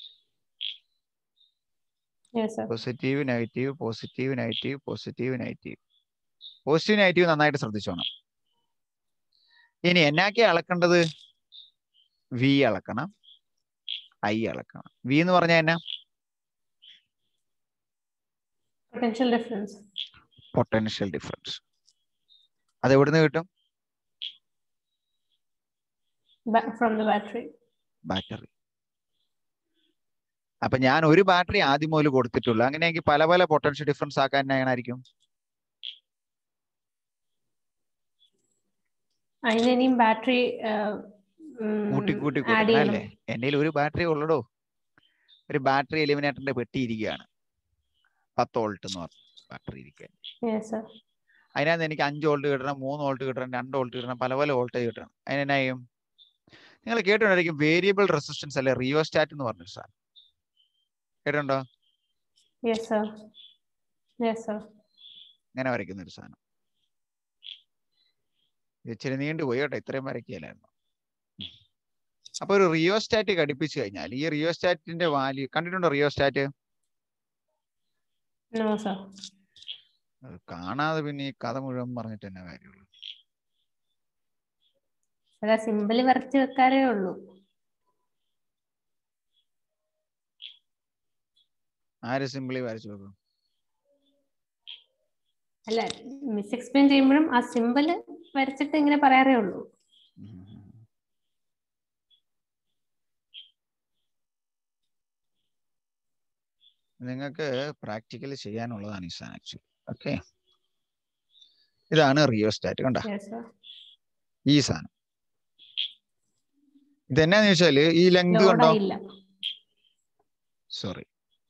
Yes, sir. Positive negative positive negative positive negative positive negative നന്നായിട്ട് ശ്രദ്ധിച്ചോണം ഇനി എന്നാക്കി അളക്കേണ്ടത് വി അളക്കണം ഐ അളക്കണം വി എന്ന് പറഞ്ഞാൽ എന്നാ Potential difference. പൊട്ടൻഷ്യൽ ഡിഫറൻസ് അത് എവിടുന്ന് കിട്ടും Ba- from the battery. Battery അപ്പൊ ഞാൻ ഒരു ബാറ്ററി ആദ്യം മുതൽ കൊടുത്തിട്ടുള്ളൂ അങ്ങനെയെങ്കിൽ പല പല പൊട്ടൻഷ്യൽ ഡിഫറൻസ് ആക്കാൻ എങ്ങനായിരിക്കും അതിന് ഇനിയും ബാറ്ററി കൂട്ടി കൂട്ടി ആഡ് കൊടുക്കണം ചെയ്യണം അല്ലേ എൻ്റെ ഒരു ബാറ്ററി ഉള്ളടോ ഒരു ബാറ്ററി എലിമിനേറ്ററിന്റെ പെട്ടി ഇരിക്കുകയാണ് പത്ത് വോൾട്ട് എന്ന് പറഞ്ഞു ബാറ്ററി ഇരിക്കുക Yes, sir. അതിനകത്ത് എനിക്ക് അഞ്ച് വോൾട്ട് കിട്ടണം മൂന്ന് വോൾട്ട് കിട്ടണം രണ്ട് വോൾട്ട് കിട്ടണം പല പല വോൾട്ടേജ് കിട്ടണം അതിനെന്നാ ചെയ്യും നിങ്ങൾ കേട്ടിട്ടുണ്ടായിരിക്കും വേരിയബിൾ റെസിസ്റ്റൻസ് അല്ലെ റിയോസ്റ്റാറ്റ് എന്ന് പറഞ്ഞൊരു സാധനം കേട്ടിട്ടുണ്ടോ Yes, sir. Yes, sir. ഇങ്ങനെ വരയ്ക്കുന്ന ഒരു സാധനം ഇത് ഇച്ചിരി നീണ്ടു പോയി കേട്ടോ ഇത്രയും വരയ്ക്കുകയല്ലായിരുന്നു ഉം. അപ്പൊ ഒരു റിയോസ്റ്റാറ്റ് ഘടിപ്പിച്ചു കഴിഞ്ഞാൽ ഈ റിയോസ്റ്റാറ്റിന്റെ വാല്യൂ കണ്ടിട്ടുണ്ടോ റിയോസ്റ്റാറ്റ് No, sir. അത് കാണാതെ പിന്നെ ഈ കഥ മുഴുവൻ പറഞ്ഞിട്ട് തന്നെ കാര്യമുള്ളൂ അതാ സിമ്പിൾ വരച്ച് വെക്കാറേ ഉള്ളൂ ആര് സിമ്പിളി വരച്ചു നോക്കും അല്ല മിസ് എക്സ്പ്ലെയിൻ ചെയ്യുമ്പോഴും ആ സിമ്പിൾ വരച്ചിട്ട് ഇങ്ങനെ പറയാറേ ഉള്ളൂ ഉം ഉം ഉം. നിങ്ങൾക്ക് പ്രാക്ടിക്കലി ചെയ്യാനുള്ളതാണ് ഈ സാധനം ആക്ച്വലി ഓക്കെ ഇതാണ് റിയോസ്റ്റാറ്റ് കണ്ട Yes, sir. ഈ സാധനം ഇതെന്നാന്ന് ചോദിച്ചാല് ഈ ലെങ്ത് Load കണ്ടോ ആയില്ല sorry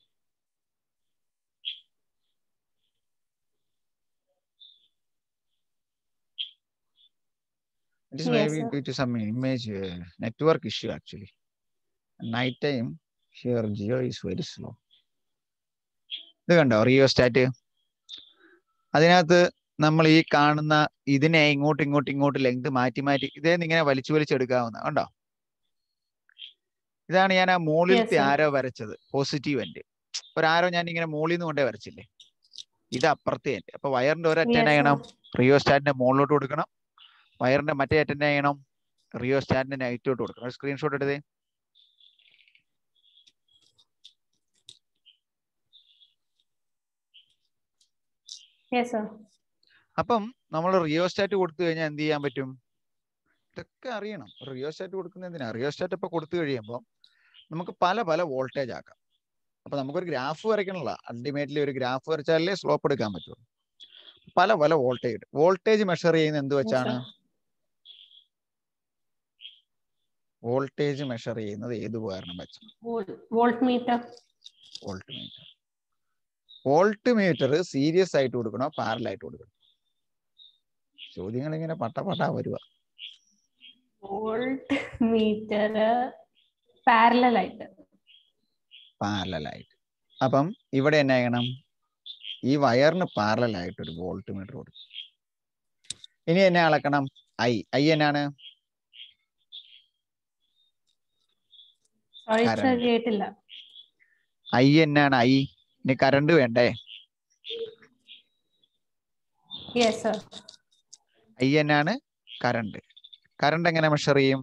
It is Yes, maybe sir. due to some image uh, network issue actually. Night time here Geo is very slow. ഇത് കണ്ടോ റിയോസ്റ്റാറ്റ് അതിനകത്ത് നമ്മൾ ഈ കാണുന്ന ഇതിനെ ഇങ്ങോട്ട് ഇങ്ങോട്ട് ഇങ്ങോട്ട് ലെങ്ത് മാറ്റി മാറ്റി ഇതേ ഇങ്ങനെ വലിച്ചു വലിച്ചെടുക്കാവുന്ന കണ്ടോ ഇതാണ് ഞാൻ ആ മുകളിലത്തെ sir. ആരോ വരച്ചത് പോസിറ്റീവ് എൻഡ് ഒരു ആരോ ഞാൻ ഇങ്ങനെ മുകളിൽ നിന്ന് കൊണ്ടേ വരച്ചില്ലേ ഇത് അപ്പുറത്തെ എൻഡ് അപ്പൊ വയറിന്റെ ഒരു Yes, അറ്റൻ sir. ചെയ്യണം റിയോസ്റ്റാറ്റിന്റെ മുകളിലോട്ട് കൊടുക്കണം വയറിന്റെ മറ്റേ അറ്റൻ ചെയ്യണം റിയോസ്റ്റാറ്റിന്റെ നെഗറ്റീവോട്ട് കൊടുക്കണം ഒരു സ്ക്രീൻഷോട്ട് എടുത്തേ Yes, sir. അപ്പം നമ്മൾ റിയോസ്റ്റാറ്റ് കൊടുത്തു കഴിഞ്ഞാൽ എന്ത് ചെയ്യാൻ പറ്റും ഇതൊക്കെ അറിയണം റിയോസ്റ്റാറ്റ് കൊടുക്കുന്ന എന്തിനാ റിയോസ്റ്റാറ്റ് ഇപ്പൊ കൊടുത്തു കഴിയുമ്പോൾ നമുക്ക് പല പല വോൾട്ടേജ് ആക്കാം അപ്പൊ നമുക്കൊരു ഗ്രാഫ് വരയ്ക്കണല്ലോ അൾട്ടിമേറ്റ്ലി ഒരു ഗ്രാഫ് വരച്ചാലേ സ്ലോപ്പ് എടുക്കാൻ പറ്റുള്ളൂ പല പല വോൾട്ടേജ് വോൾട്ടേജ് മെഷർ ചെയ്യുന്ന എന്ത് വെച്ചാണ് sir. വോൾട്ടേജ് മെഷർ ചെയ്യുന്നത് ഏത് ഉപകരണം വെച്ചാണ് voltmeter voltmeter voltmeter series ആയിട്ട് കൊടുക്കണോ പാരൽ ആയിട്ട് കൊടുക്കണോ ചോദ്യങ്ങൾ ഇങ്ങനെ പട്ട പട്ട വരുക വോൾട്ട് മീറ്റർ പാരലൽ ആയിട്ട് പാരലൽ ആയിട്ട് അപ്പം ഇവിടെ എന്നാ ചെയ്യണം ഈ വയറിന് പാരലൽ ആയിട്ട് ഒരു വോൾട്ട് മീറ്റർ കൊടുത്തു ഇനി എന്നെ അളക്കണം ഐ ഐ എന്നാണ് സോറി സർ Current. കേട്ടില്ല ഐ എന്നാണ് ഐ ഇനി കറണ്ട് വേണ്ടേ യെസ് സർ ഐ എന്നാണ് കറണ്ട് കറണ്ട് എങ്ങനെ മെഷർ ചെയ്യും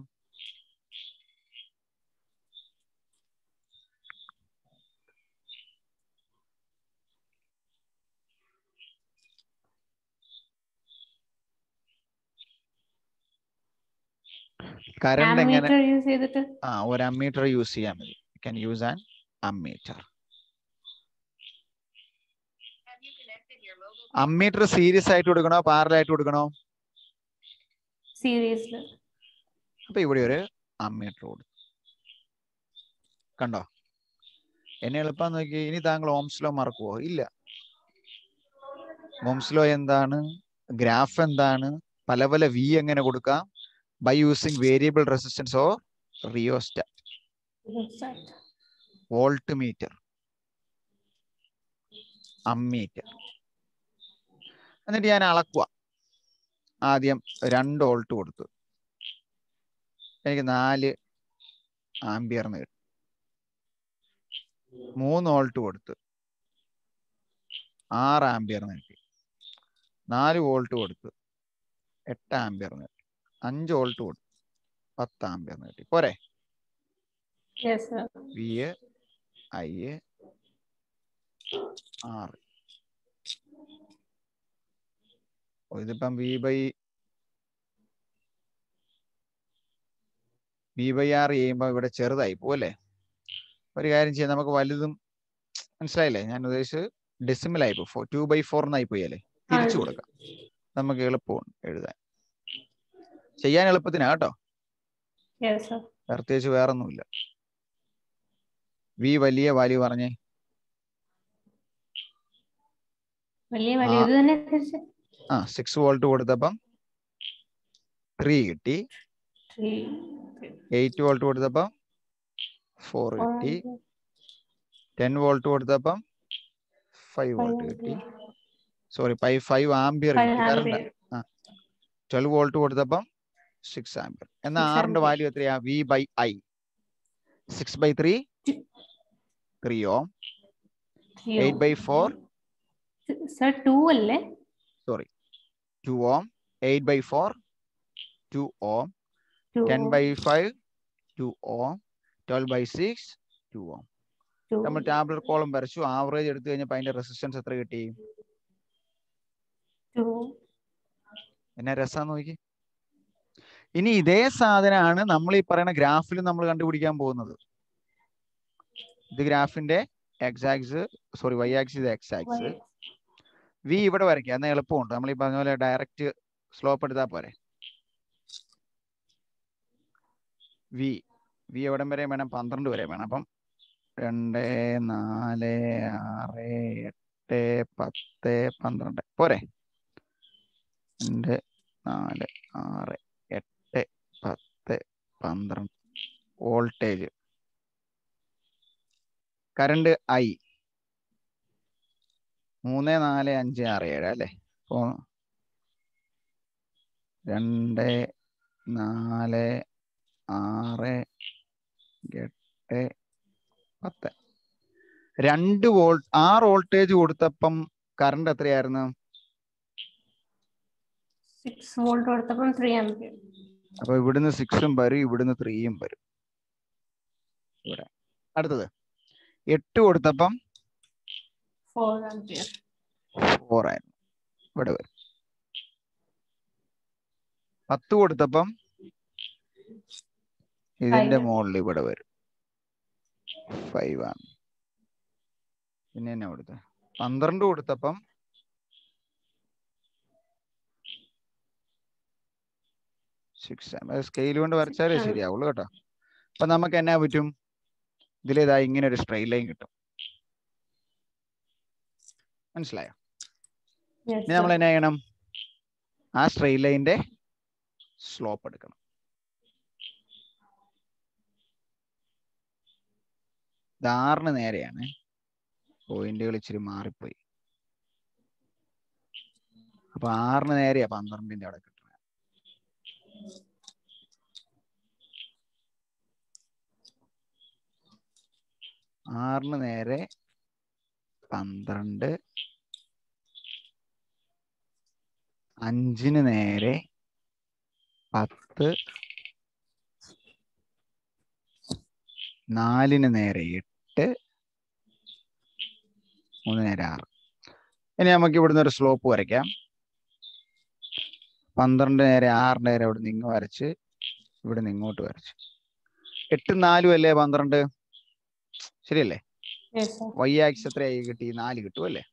കറണ്ട് എങ്ങനെ ആമീറ്റർ യൂസ് ചെയ്തിട്ട് ആ ഒരു അമ്മീറ്റർ യൂസ് ചെയ്യാൻ മതി can use an ammeter Have you connected your mobile ammeter series ആയിട്ട് കൊടുക്കണോ പാരലായിട്ട് കൊടുക്കണോ സീരീസിൽ അപ്പൊ ഇവിടെ ഒരു അമ്മീറ്റർ കൊടുത്തു കണ്ടോ എന്നെ എളുപ്പം നോക്കി ഇനി താങ്കൾ ഓംസ്ലോ മറക്കുവോ ഇല്ല ഓംസ്ലോ എന്താണ് ഗ്രാഫ് എന്താണ് പല പല വി എങ്ങനെ കൊടുക്കാം by using variable resistance or rheostat voltmeter ammeter എന്നിട്ട് ഞാൻ അളക്കുക ആദ്യം രണ്ട് വോൾട്ട് കൊടുത്തു എനിക്ക് നാല് ആംബിയർന്ന് കിട്ടും മൂന്ന് വോൾട്ട് കൊടുത്തു ആറ് ആംബിയർന്ന് കിട്ടി നാല് വോൾട്ട് കൊടുത്തു എട്ട് ആംബിയർന്ന് കിട്ടി അഞ്ച് വോൾട്ട് കൊടുത്തു പത്ത് ആംബിയർന്ന് കിട്ടി പോരെ yes sir we I R ഓ, ഇതിപ്പം V by V by R ചെയ്യുമ്പോൾ ഇവിടെ ചെറുതായി പോവല്ലേ ഒരു കാര്യം ചെയ്യാം നമുക്ക് വലുതും മനസ്സിലായില്ലേ ഞാൻ ഉദ്ദേശിച്ചത് ഡെസിമൽ ആയി പോ ടു ബൈ ഫോർ എന്നായി പോയല്ലേ തിരിച്ചു ആ. കൊടുക്കാം നമുക്ക് എളുപ്പമാണ് എഴുതാൻ ചെയ്യാൻ എളുപ്പത്തിനാ കേട്ടോ യെസ് സർ പ്രത്യേകിച്ച് വേറൊന്നുമില്ല വി വലിയ വാല്യൂ പറഞ്ഞേ വലിയ വലിയ ആ. ഇത് തന്നെ തിരിച്ച് ആ സിക്സ് വോൾട്ട് കൊടുത്തപ്പം ത്രീ കിട്ടി ത്രീ എയ്റ്റ് വോൾട്ട് കൊടുത്തപ്പം ഫോർ കിട്ടി ടെൻ വോൾട്ട് കൊടുത്തപ്പം ഫൈവ് വോൾട്ട് കിട്ടി സോറി ഫൈവ് ഫൈവ് ആംബിയർ കിട്ടി കറണ്ട് ട്വൽവ് വോൾട്ട് കൊടുത്തപ്പം സിക്സ് ആംബിയർ എന്നാൽ Six ആറിന്റെ ampere. വാല്യൂ എത്രയാ V by I six by three three ohm eight by four sir two അല്ലേ sorry two ohm eight by four two ohm Two ten ohm, by five two ohm twelve by six to ohm two. നമ്മൾ tabular column വരച്ചു average എടുത്തു കഴിഞ്ഞപ്പോൾ അതിന്റെ resistance എത്ര കിട്ടി Two. എന്നാ രസം നോക്കി ഇനി ഇതേ സാധനമാണ് നമ്മൾ ഈ പറയുന്ന ഗ്രാഫിൽ നമ്മൾ കണ്ടുപിടിക്കാൻ പോകുന്നത് ഇത് ഗ്രാഫിന്റെ X axis sorry Y axis ഇത് എക്സ് ആക്സ് Why? വി ഇവിടെ വരയ്ക്കുക എന്നാൽ എളുപ്പമുണ്ട് നമ്മൾ ഈ പറഞ്ഞ പോലെ ഡയറക്റ്റ് സ്ലോപ്പ് എടുത്താൽ പോരെ വി വി എവിടം വരെ വേണം പന്ത്രണ്ട് വരെ വേണം അപ്പം രണ്ട് നാല് ആറ് എട്ട് പത്ത് പന്ത്രണ്ട് പോരെ രണ്ട് നാല് ആറ് എട്ട് പത്ത് പന്ത്രണ്ട് വോൾട്ടേജ് കറണ്ട് ഐ മൂന്ന് നാല് അഞ്ച് ആറ് ഏഴ് അല്ലേ അപ്പോ രണ്ട് നാല് ആറ് എട്ട് പത്ത് രണ്ട് വോൾട്ട് ആറ് വോൾട്ടേജ് കൊടുത്തപ്പം കറണ്ട് എത്രയായിരുന്നു Six volt കൊടുത്തപ്പം ത്രീ ആംപിയർ അപ്പൊ ഇവിടുന്ന് സിക്സും വരും ഇവിടുന്ന് ത്രീയും വരും ഇവിടെ അടുത്തത് എട്ട് കൊടുത്തപ്പം ഫോർ ആംപിയർ ഫോർ ആയിരുന്നു ഇവിടെ വരും പത്ത് കൊടുത്തപ്പം ഇതിന്റെ Five. മുകളിൽ ഇവിടെ വരും ഫൈവ് ആണ് പിന്നെ എന്നാ കൊടുത്ത പന്ത്രണ്ട് കൊടുത്തപ്പം സിക്സ് സ്കെയിൽ കൊണ്ട് വരച്ചാലേ ആണ്. ശരിയാവുള്ളൂ കേട്ടോ അപ്പൊ നമുക്ക് എന്നാ പറ്റും ഇതിലേതാ ഇങ്ങനെ ഒരു സ്ട്രെയിറ്റ് ലൈൻ കിട്ടും മനസ്സിലായോ ഇനി നമ്മൾ എന്നാ ചെയ്യണം ആ സ്ട്രെയിറ്റ് ലൈനിന്റെ സ്ലോപ്പ് എടുക്കണം ഇത് ആറിന് നേരെയാണ് പോയിന്റുകൾ ഇച്ചിരി മാറിപ്പോയി അപ്പൊ ആറിന് നേരെയാ പന്ത്രണ്ടിന്റെ അവിടെ കിട്ടുന്നത് ആറിന് നേരെ പന്ത്രണ്ട് അഞ്ചിന് നേരെ പത്ത് നാലിന് നേരെ എട്ട് മൂന്ന് നേരെ ആറ് ഇനി നമുക്ക് ഇവിടുന്ന് ഒരു സ്ലോപ്പ് വരയ്ക്കാം പന്ത്രണ്ട് നേരെ ആറ് നേരെ ഇവിടെ നിന്ന് വരച്ച് ഇവിടെ നിന്ന് ഇങ്ങോട്ട് വരച്ച് എട്ട് നാലും അല്ലേ പന്ത്രണ്ട് ശരിയല്ലേ Yes, sir. വൈ ആക്സ് എത്രയായി കിട്ടി നാല് കിട്ടും അല്ലേ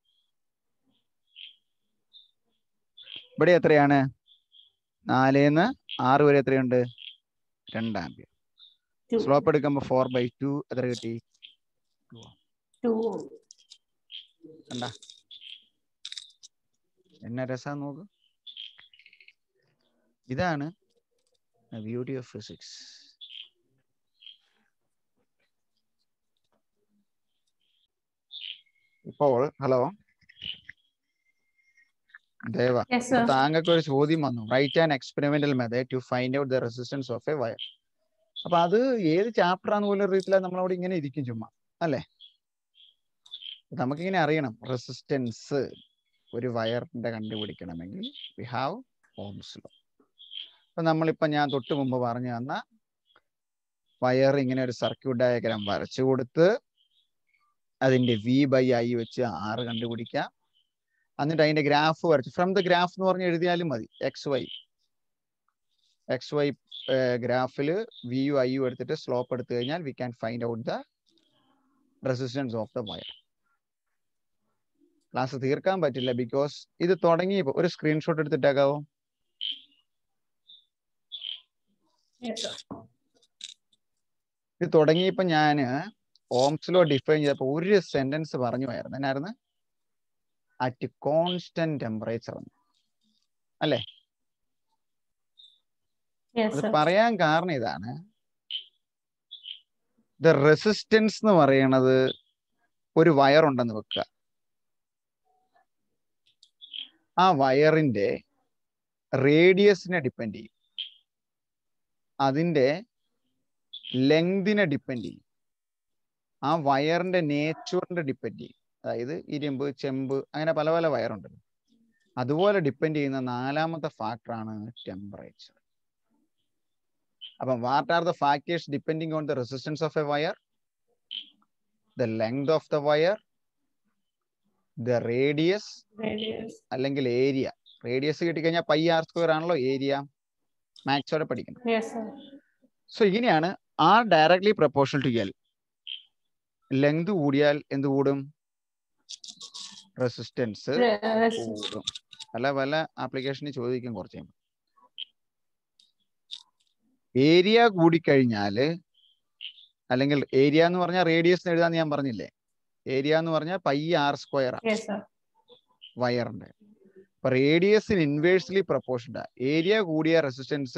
ഇവിടെ എത്രയാണ് നാലേന്ന് ആറ് വരെ എത്രയുണ്ട് രണ്ട് ആംബിയർ Two. സ്ലോപ്പ് എടുക്കുമ്പോൾ ഫോർ ബൈ ടു എത്ര കിട്ടി Two. കണ്ട എന്നെ രസം നോക്ക് ഇതാണ് ബ്യൂട്ടി ഓഫ് ഫിസിക്സ് ഇപ്പോൾ ഹലോ ദേവ Yes, sir. താങ്കൾക്ക് ഒരു ചോദ്യം വന്നു right and experimental method to find out the resistance of a wire അപ്പൊ അത് ഏത് ചാപ്റ്റർ ആണെന്ന് പോലും അറിയത്തില്ല നമ്മളവിടെ ഇങ്ങനെ ഇരിക്കും ചുമ്മാ അല്ലേ നമുക്കിങ്ങനെ അറിയണം റെസിസ്റ്റൻസ് ഒരു വയറിന്റെ കണ്ടുപിടിക്കണമെങ്കിൽ വി ഹാവ് ഓംസ് ലോ അപ്പൊ നമ്മളിപ്പോ ഞാൻ തൊട്ട് മുമ്പ് പറഞ്ഞു തന്ന വയർ ഇങ്ങനെ ഒരു സർക്യൂട്ട് ഡയഗ്രാം വരച്ചു കൊടുത്ത് അതിന്റെ വി ബൈ ഐ വെച്ച് ആറ് കണ്ടുപിടിക്കാം എന്നിട്ട് അതിന്റെ ഗ്രാഫ് വരച്ച് ഫ്രം ദ ഗ്രാഫ് എന്ന് പറഞ്ഞ് എഴുതിയാലും മതി എക്സ് വൈ എക്സ് വൈ ഗ്രാഫിൽ വി യു ഐ യു എടുത്തിട്ട് സ്ലോപ്പ് എടുത്തു കഴിഞ്ഞാൽ we can find out the resistance of the wire class തീർക്കാൻ പറ്റില്ല ബിക്കോസ് ഇത് തുടങ്ങിയപ്പോ ഒരു സ്ക്രീൻഷോട്ട് എടുത്തിട്ടേക്കാവോ Yes, sir. ഇത് തുടങ്ങിയപ്പോ ഞാൻ ഓംസിലോ ഡിഫൈൻ ചെയ്തപ്പോ ഒരു സെന്റൻസ് പറഞ്ഞു പോയായിരുന്നു എന്നായിരുന്നു അറ്റ് കോൺസ്റ്റന്റ് ടെമ്പറേച്ചർ അല്ലേ Yes, അത് sir. പറയാൻ കാരണം ഇതാണ് ദ റെസിസ്റ്റൻസ് എന്ന് പറയണത് ഒരു വയർ ഉണ്ടെന്ന് വെക്കുക ആ വയറിന്റെ റേഡിയസിനെ ഡിപ്പെൻഡ് ചെയ്യും അതിന്റെ ലെങ്തിനെ ഡിപ്പെൻഡ് ചെയ്യും ആ വയറിന്റെ നേച്ചറിന്റെ ഡിപ്പെൻഡ് ചെയ്യും അതായത് ഇരുമ്പ് ചെമ്പ് അങ്ങനെ പല പല വയറുണ്ടല്ലോ അതുപോലെ ഡിപ്പെൻഡ് ചെയ്യുന്ന നാലാമത്തെ ഫാക്ടറാണ് ടെമ്പറേച്ചർ അപ്പം what are the factors depending on the resistance of a wire the length of the wire the radius Radius. അല്ലെങ്കിൽ ഏരിയ റേഡിയസ് കിട്ടിക്കഴിഞ്ഞാൽ പൈ ആർ സ്ക്വയർ ആണല്ലോ ഏരിയ മാത്സോടെ പഠിക്കണം Yes, sir. സോ ഇങ്ങനെയാണ് R directly proportional to L length കൂടിയാൽ എന്ത് കൂടും resistance Re- res- കൂടും പല പല ആപ്ലിക്കേഷനിൽ ചോദിക്കും കുറച്ച് കഴിയുമ്പോൾ ഏരിയ കൂടിക്കഴിഞ്ഞാല് അല്ലെങ്കിൽ ഏരിയ എന്ന് പറഞ്ഞാൽ റേഡിയസ് എഴുതാന്ന് ഞാൻ പറഞ്ഞില്ലേ ഏരിയ എന്ന് പറഞ്ഞാൽ pi R square Yes, sir. വയറിന്റെ അപ്പൊ റേഡിയസിന് ഇൻവേഴ്സ്ലി പ്രപ്പോർഷൻഡ് ഏരിയ കൂടിയ റെസിസ്റ്റൻസ്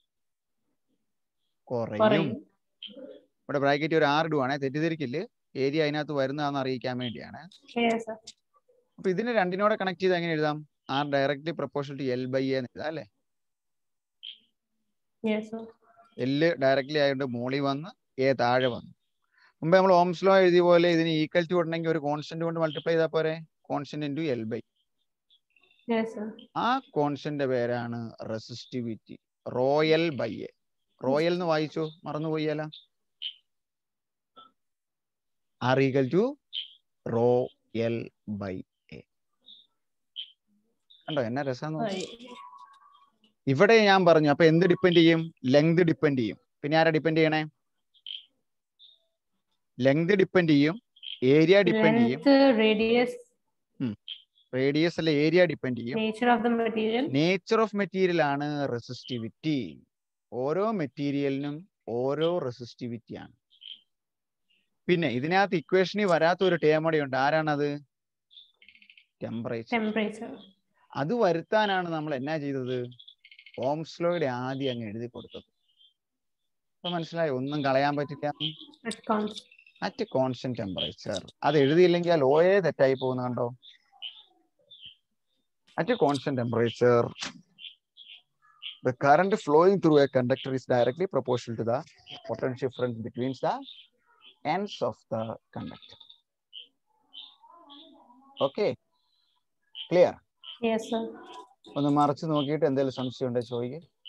കുറയും പറയും. ഇവിടെ ബ്രാക്കറ്റ് ഒരു ആർ ഇടുവാണെ തെറ്റിദ്ധരിക്കില്ല ഏരിയ അതിനകത്ത് വരുന്നതാണെന്ന് അറിയിക്കാൻ വേണ്ടിയാണ് Yes, sir. അപ്പൊ ഇതിനെ രണ്ടിനോടെ കണക്ട് ചെയ്ത് എങ്ങനെ എഴുതാം R directly proportional to L by എന്ന് എഴുതാം അല്ലെ Yes, sir. എല്ല് ഡയറക്ട്ലി ആയതുകൊണ്ട് മോളി വന്ന് എ താഴെ വന്നു മുമ്പ് നമ്മൾ ഓംസ് ലോ എഴുതിയ പോലെ ഇതിന് ഈക്വൽ ടു ഉണ്ടെങ്കിൽ ഒരു കോൺസ്റ്റന്റ് കൊണ്ട് മൾട്ടിപ്ലൈ ചെയ്താൽ പോരെ constant into L by Yes, sir. ആ കോൺസ്റ്റന്റ് പേരാണ് resistivity rho L by A royal എന്ന് വായിച്ചോ മറന്നുപോയാല R equal to rho L by A കണ്ടോ എന്നാ രസം Right. ഇവിടെ ഞാൻ പറഞ്ഞു അപ്പൊ എന്ത് ഡിപ്പെൻഡ് ചെയ്യും ലെങ്ത് ഡിപ്പെൻഡ് ചെയ്യും പിന്നെ ആരാ ഡിപ്പെൻഡ് ചെയ്യണേ ലെങ്ത് ഡിപ്പെൻഡ് ചെയ്യും ഏരിയ ഡിപ്പെൻഡ് ചെയ്യും Length, radius, റേഡിയസ് അല്ലെ ഏരിയ ഡിപ്പെൻഡ് ചെയ്യും nature of the material. Nature of material ആണ് റെസിസ്റ്റിവിറ്റി ഓരോ മെറ്റീരിയലിനും ഓരോ റെസിസ്റ്റിവിറ്റി ആണ് പിന്നെ ഇതിനകത്ത് ഇക്വേഷനിൽ വരാത്ത ഒരു ടേം കൂടെ ഉണ്ട് ആരാണത് ടെമ്പറേച്ചർ Temperature. അത് വരുത്താനാണ് നമ്മൾ എന്നാ ചെയ്തത് ഓംസ്ലോയുടെ ആദ്യം അങ്ങ് എഴുതി കൊടുത്തത് അപ്പൊ മനസ്സിലായോ ഒന്നും കളയാൻ പറ്റില്ല At constant. At constant temperature അത് എഴുതിയില്ലെങ്കിൽ ആ ലോയെ തെറ്റായി പോകുന്ന കണ്ടോ At a constant temperature, the current flowing through a conductor is directly proportional to the potential difference between the ends of the conductor. Okay, clear? Yes, sir. ഒന്ന് മറച്ച് നോക്കിയിട്ട് എന്തെങ്കിലും സംശയം ഉണ്ടോ ചോദിക്കുക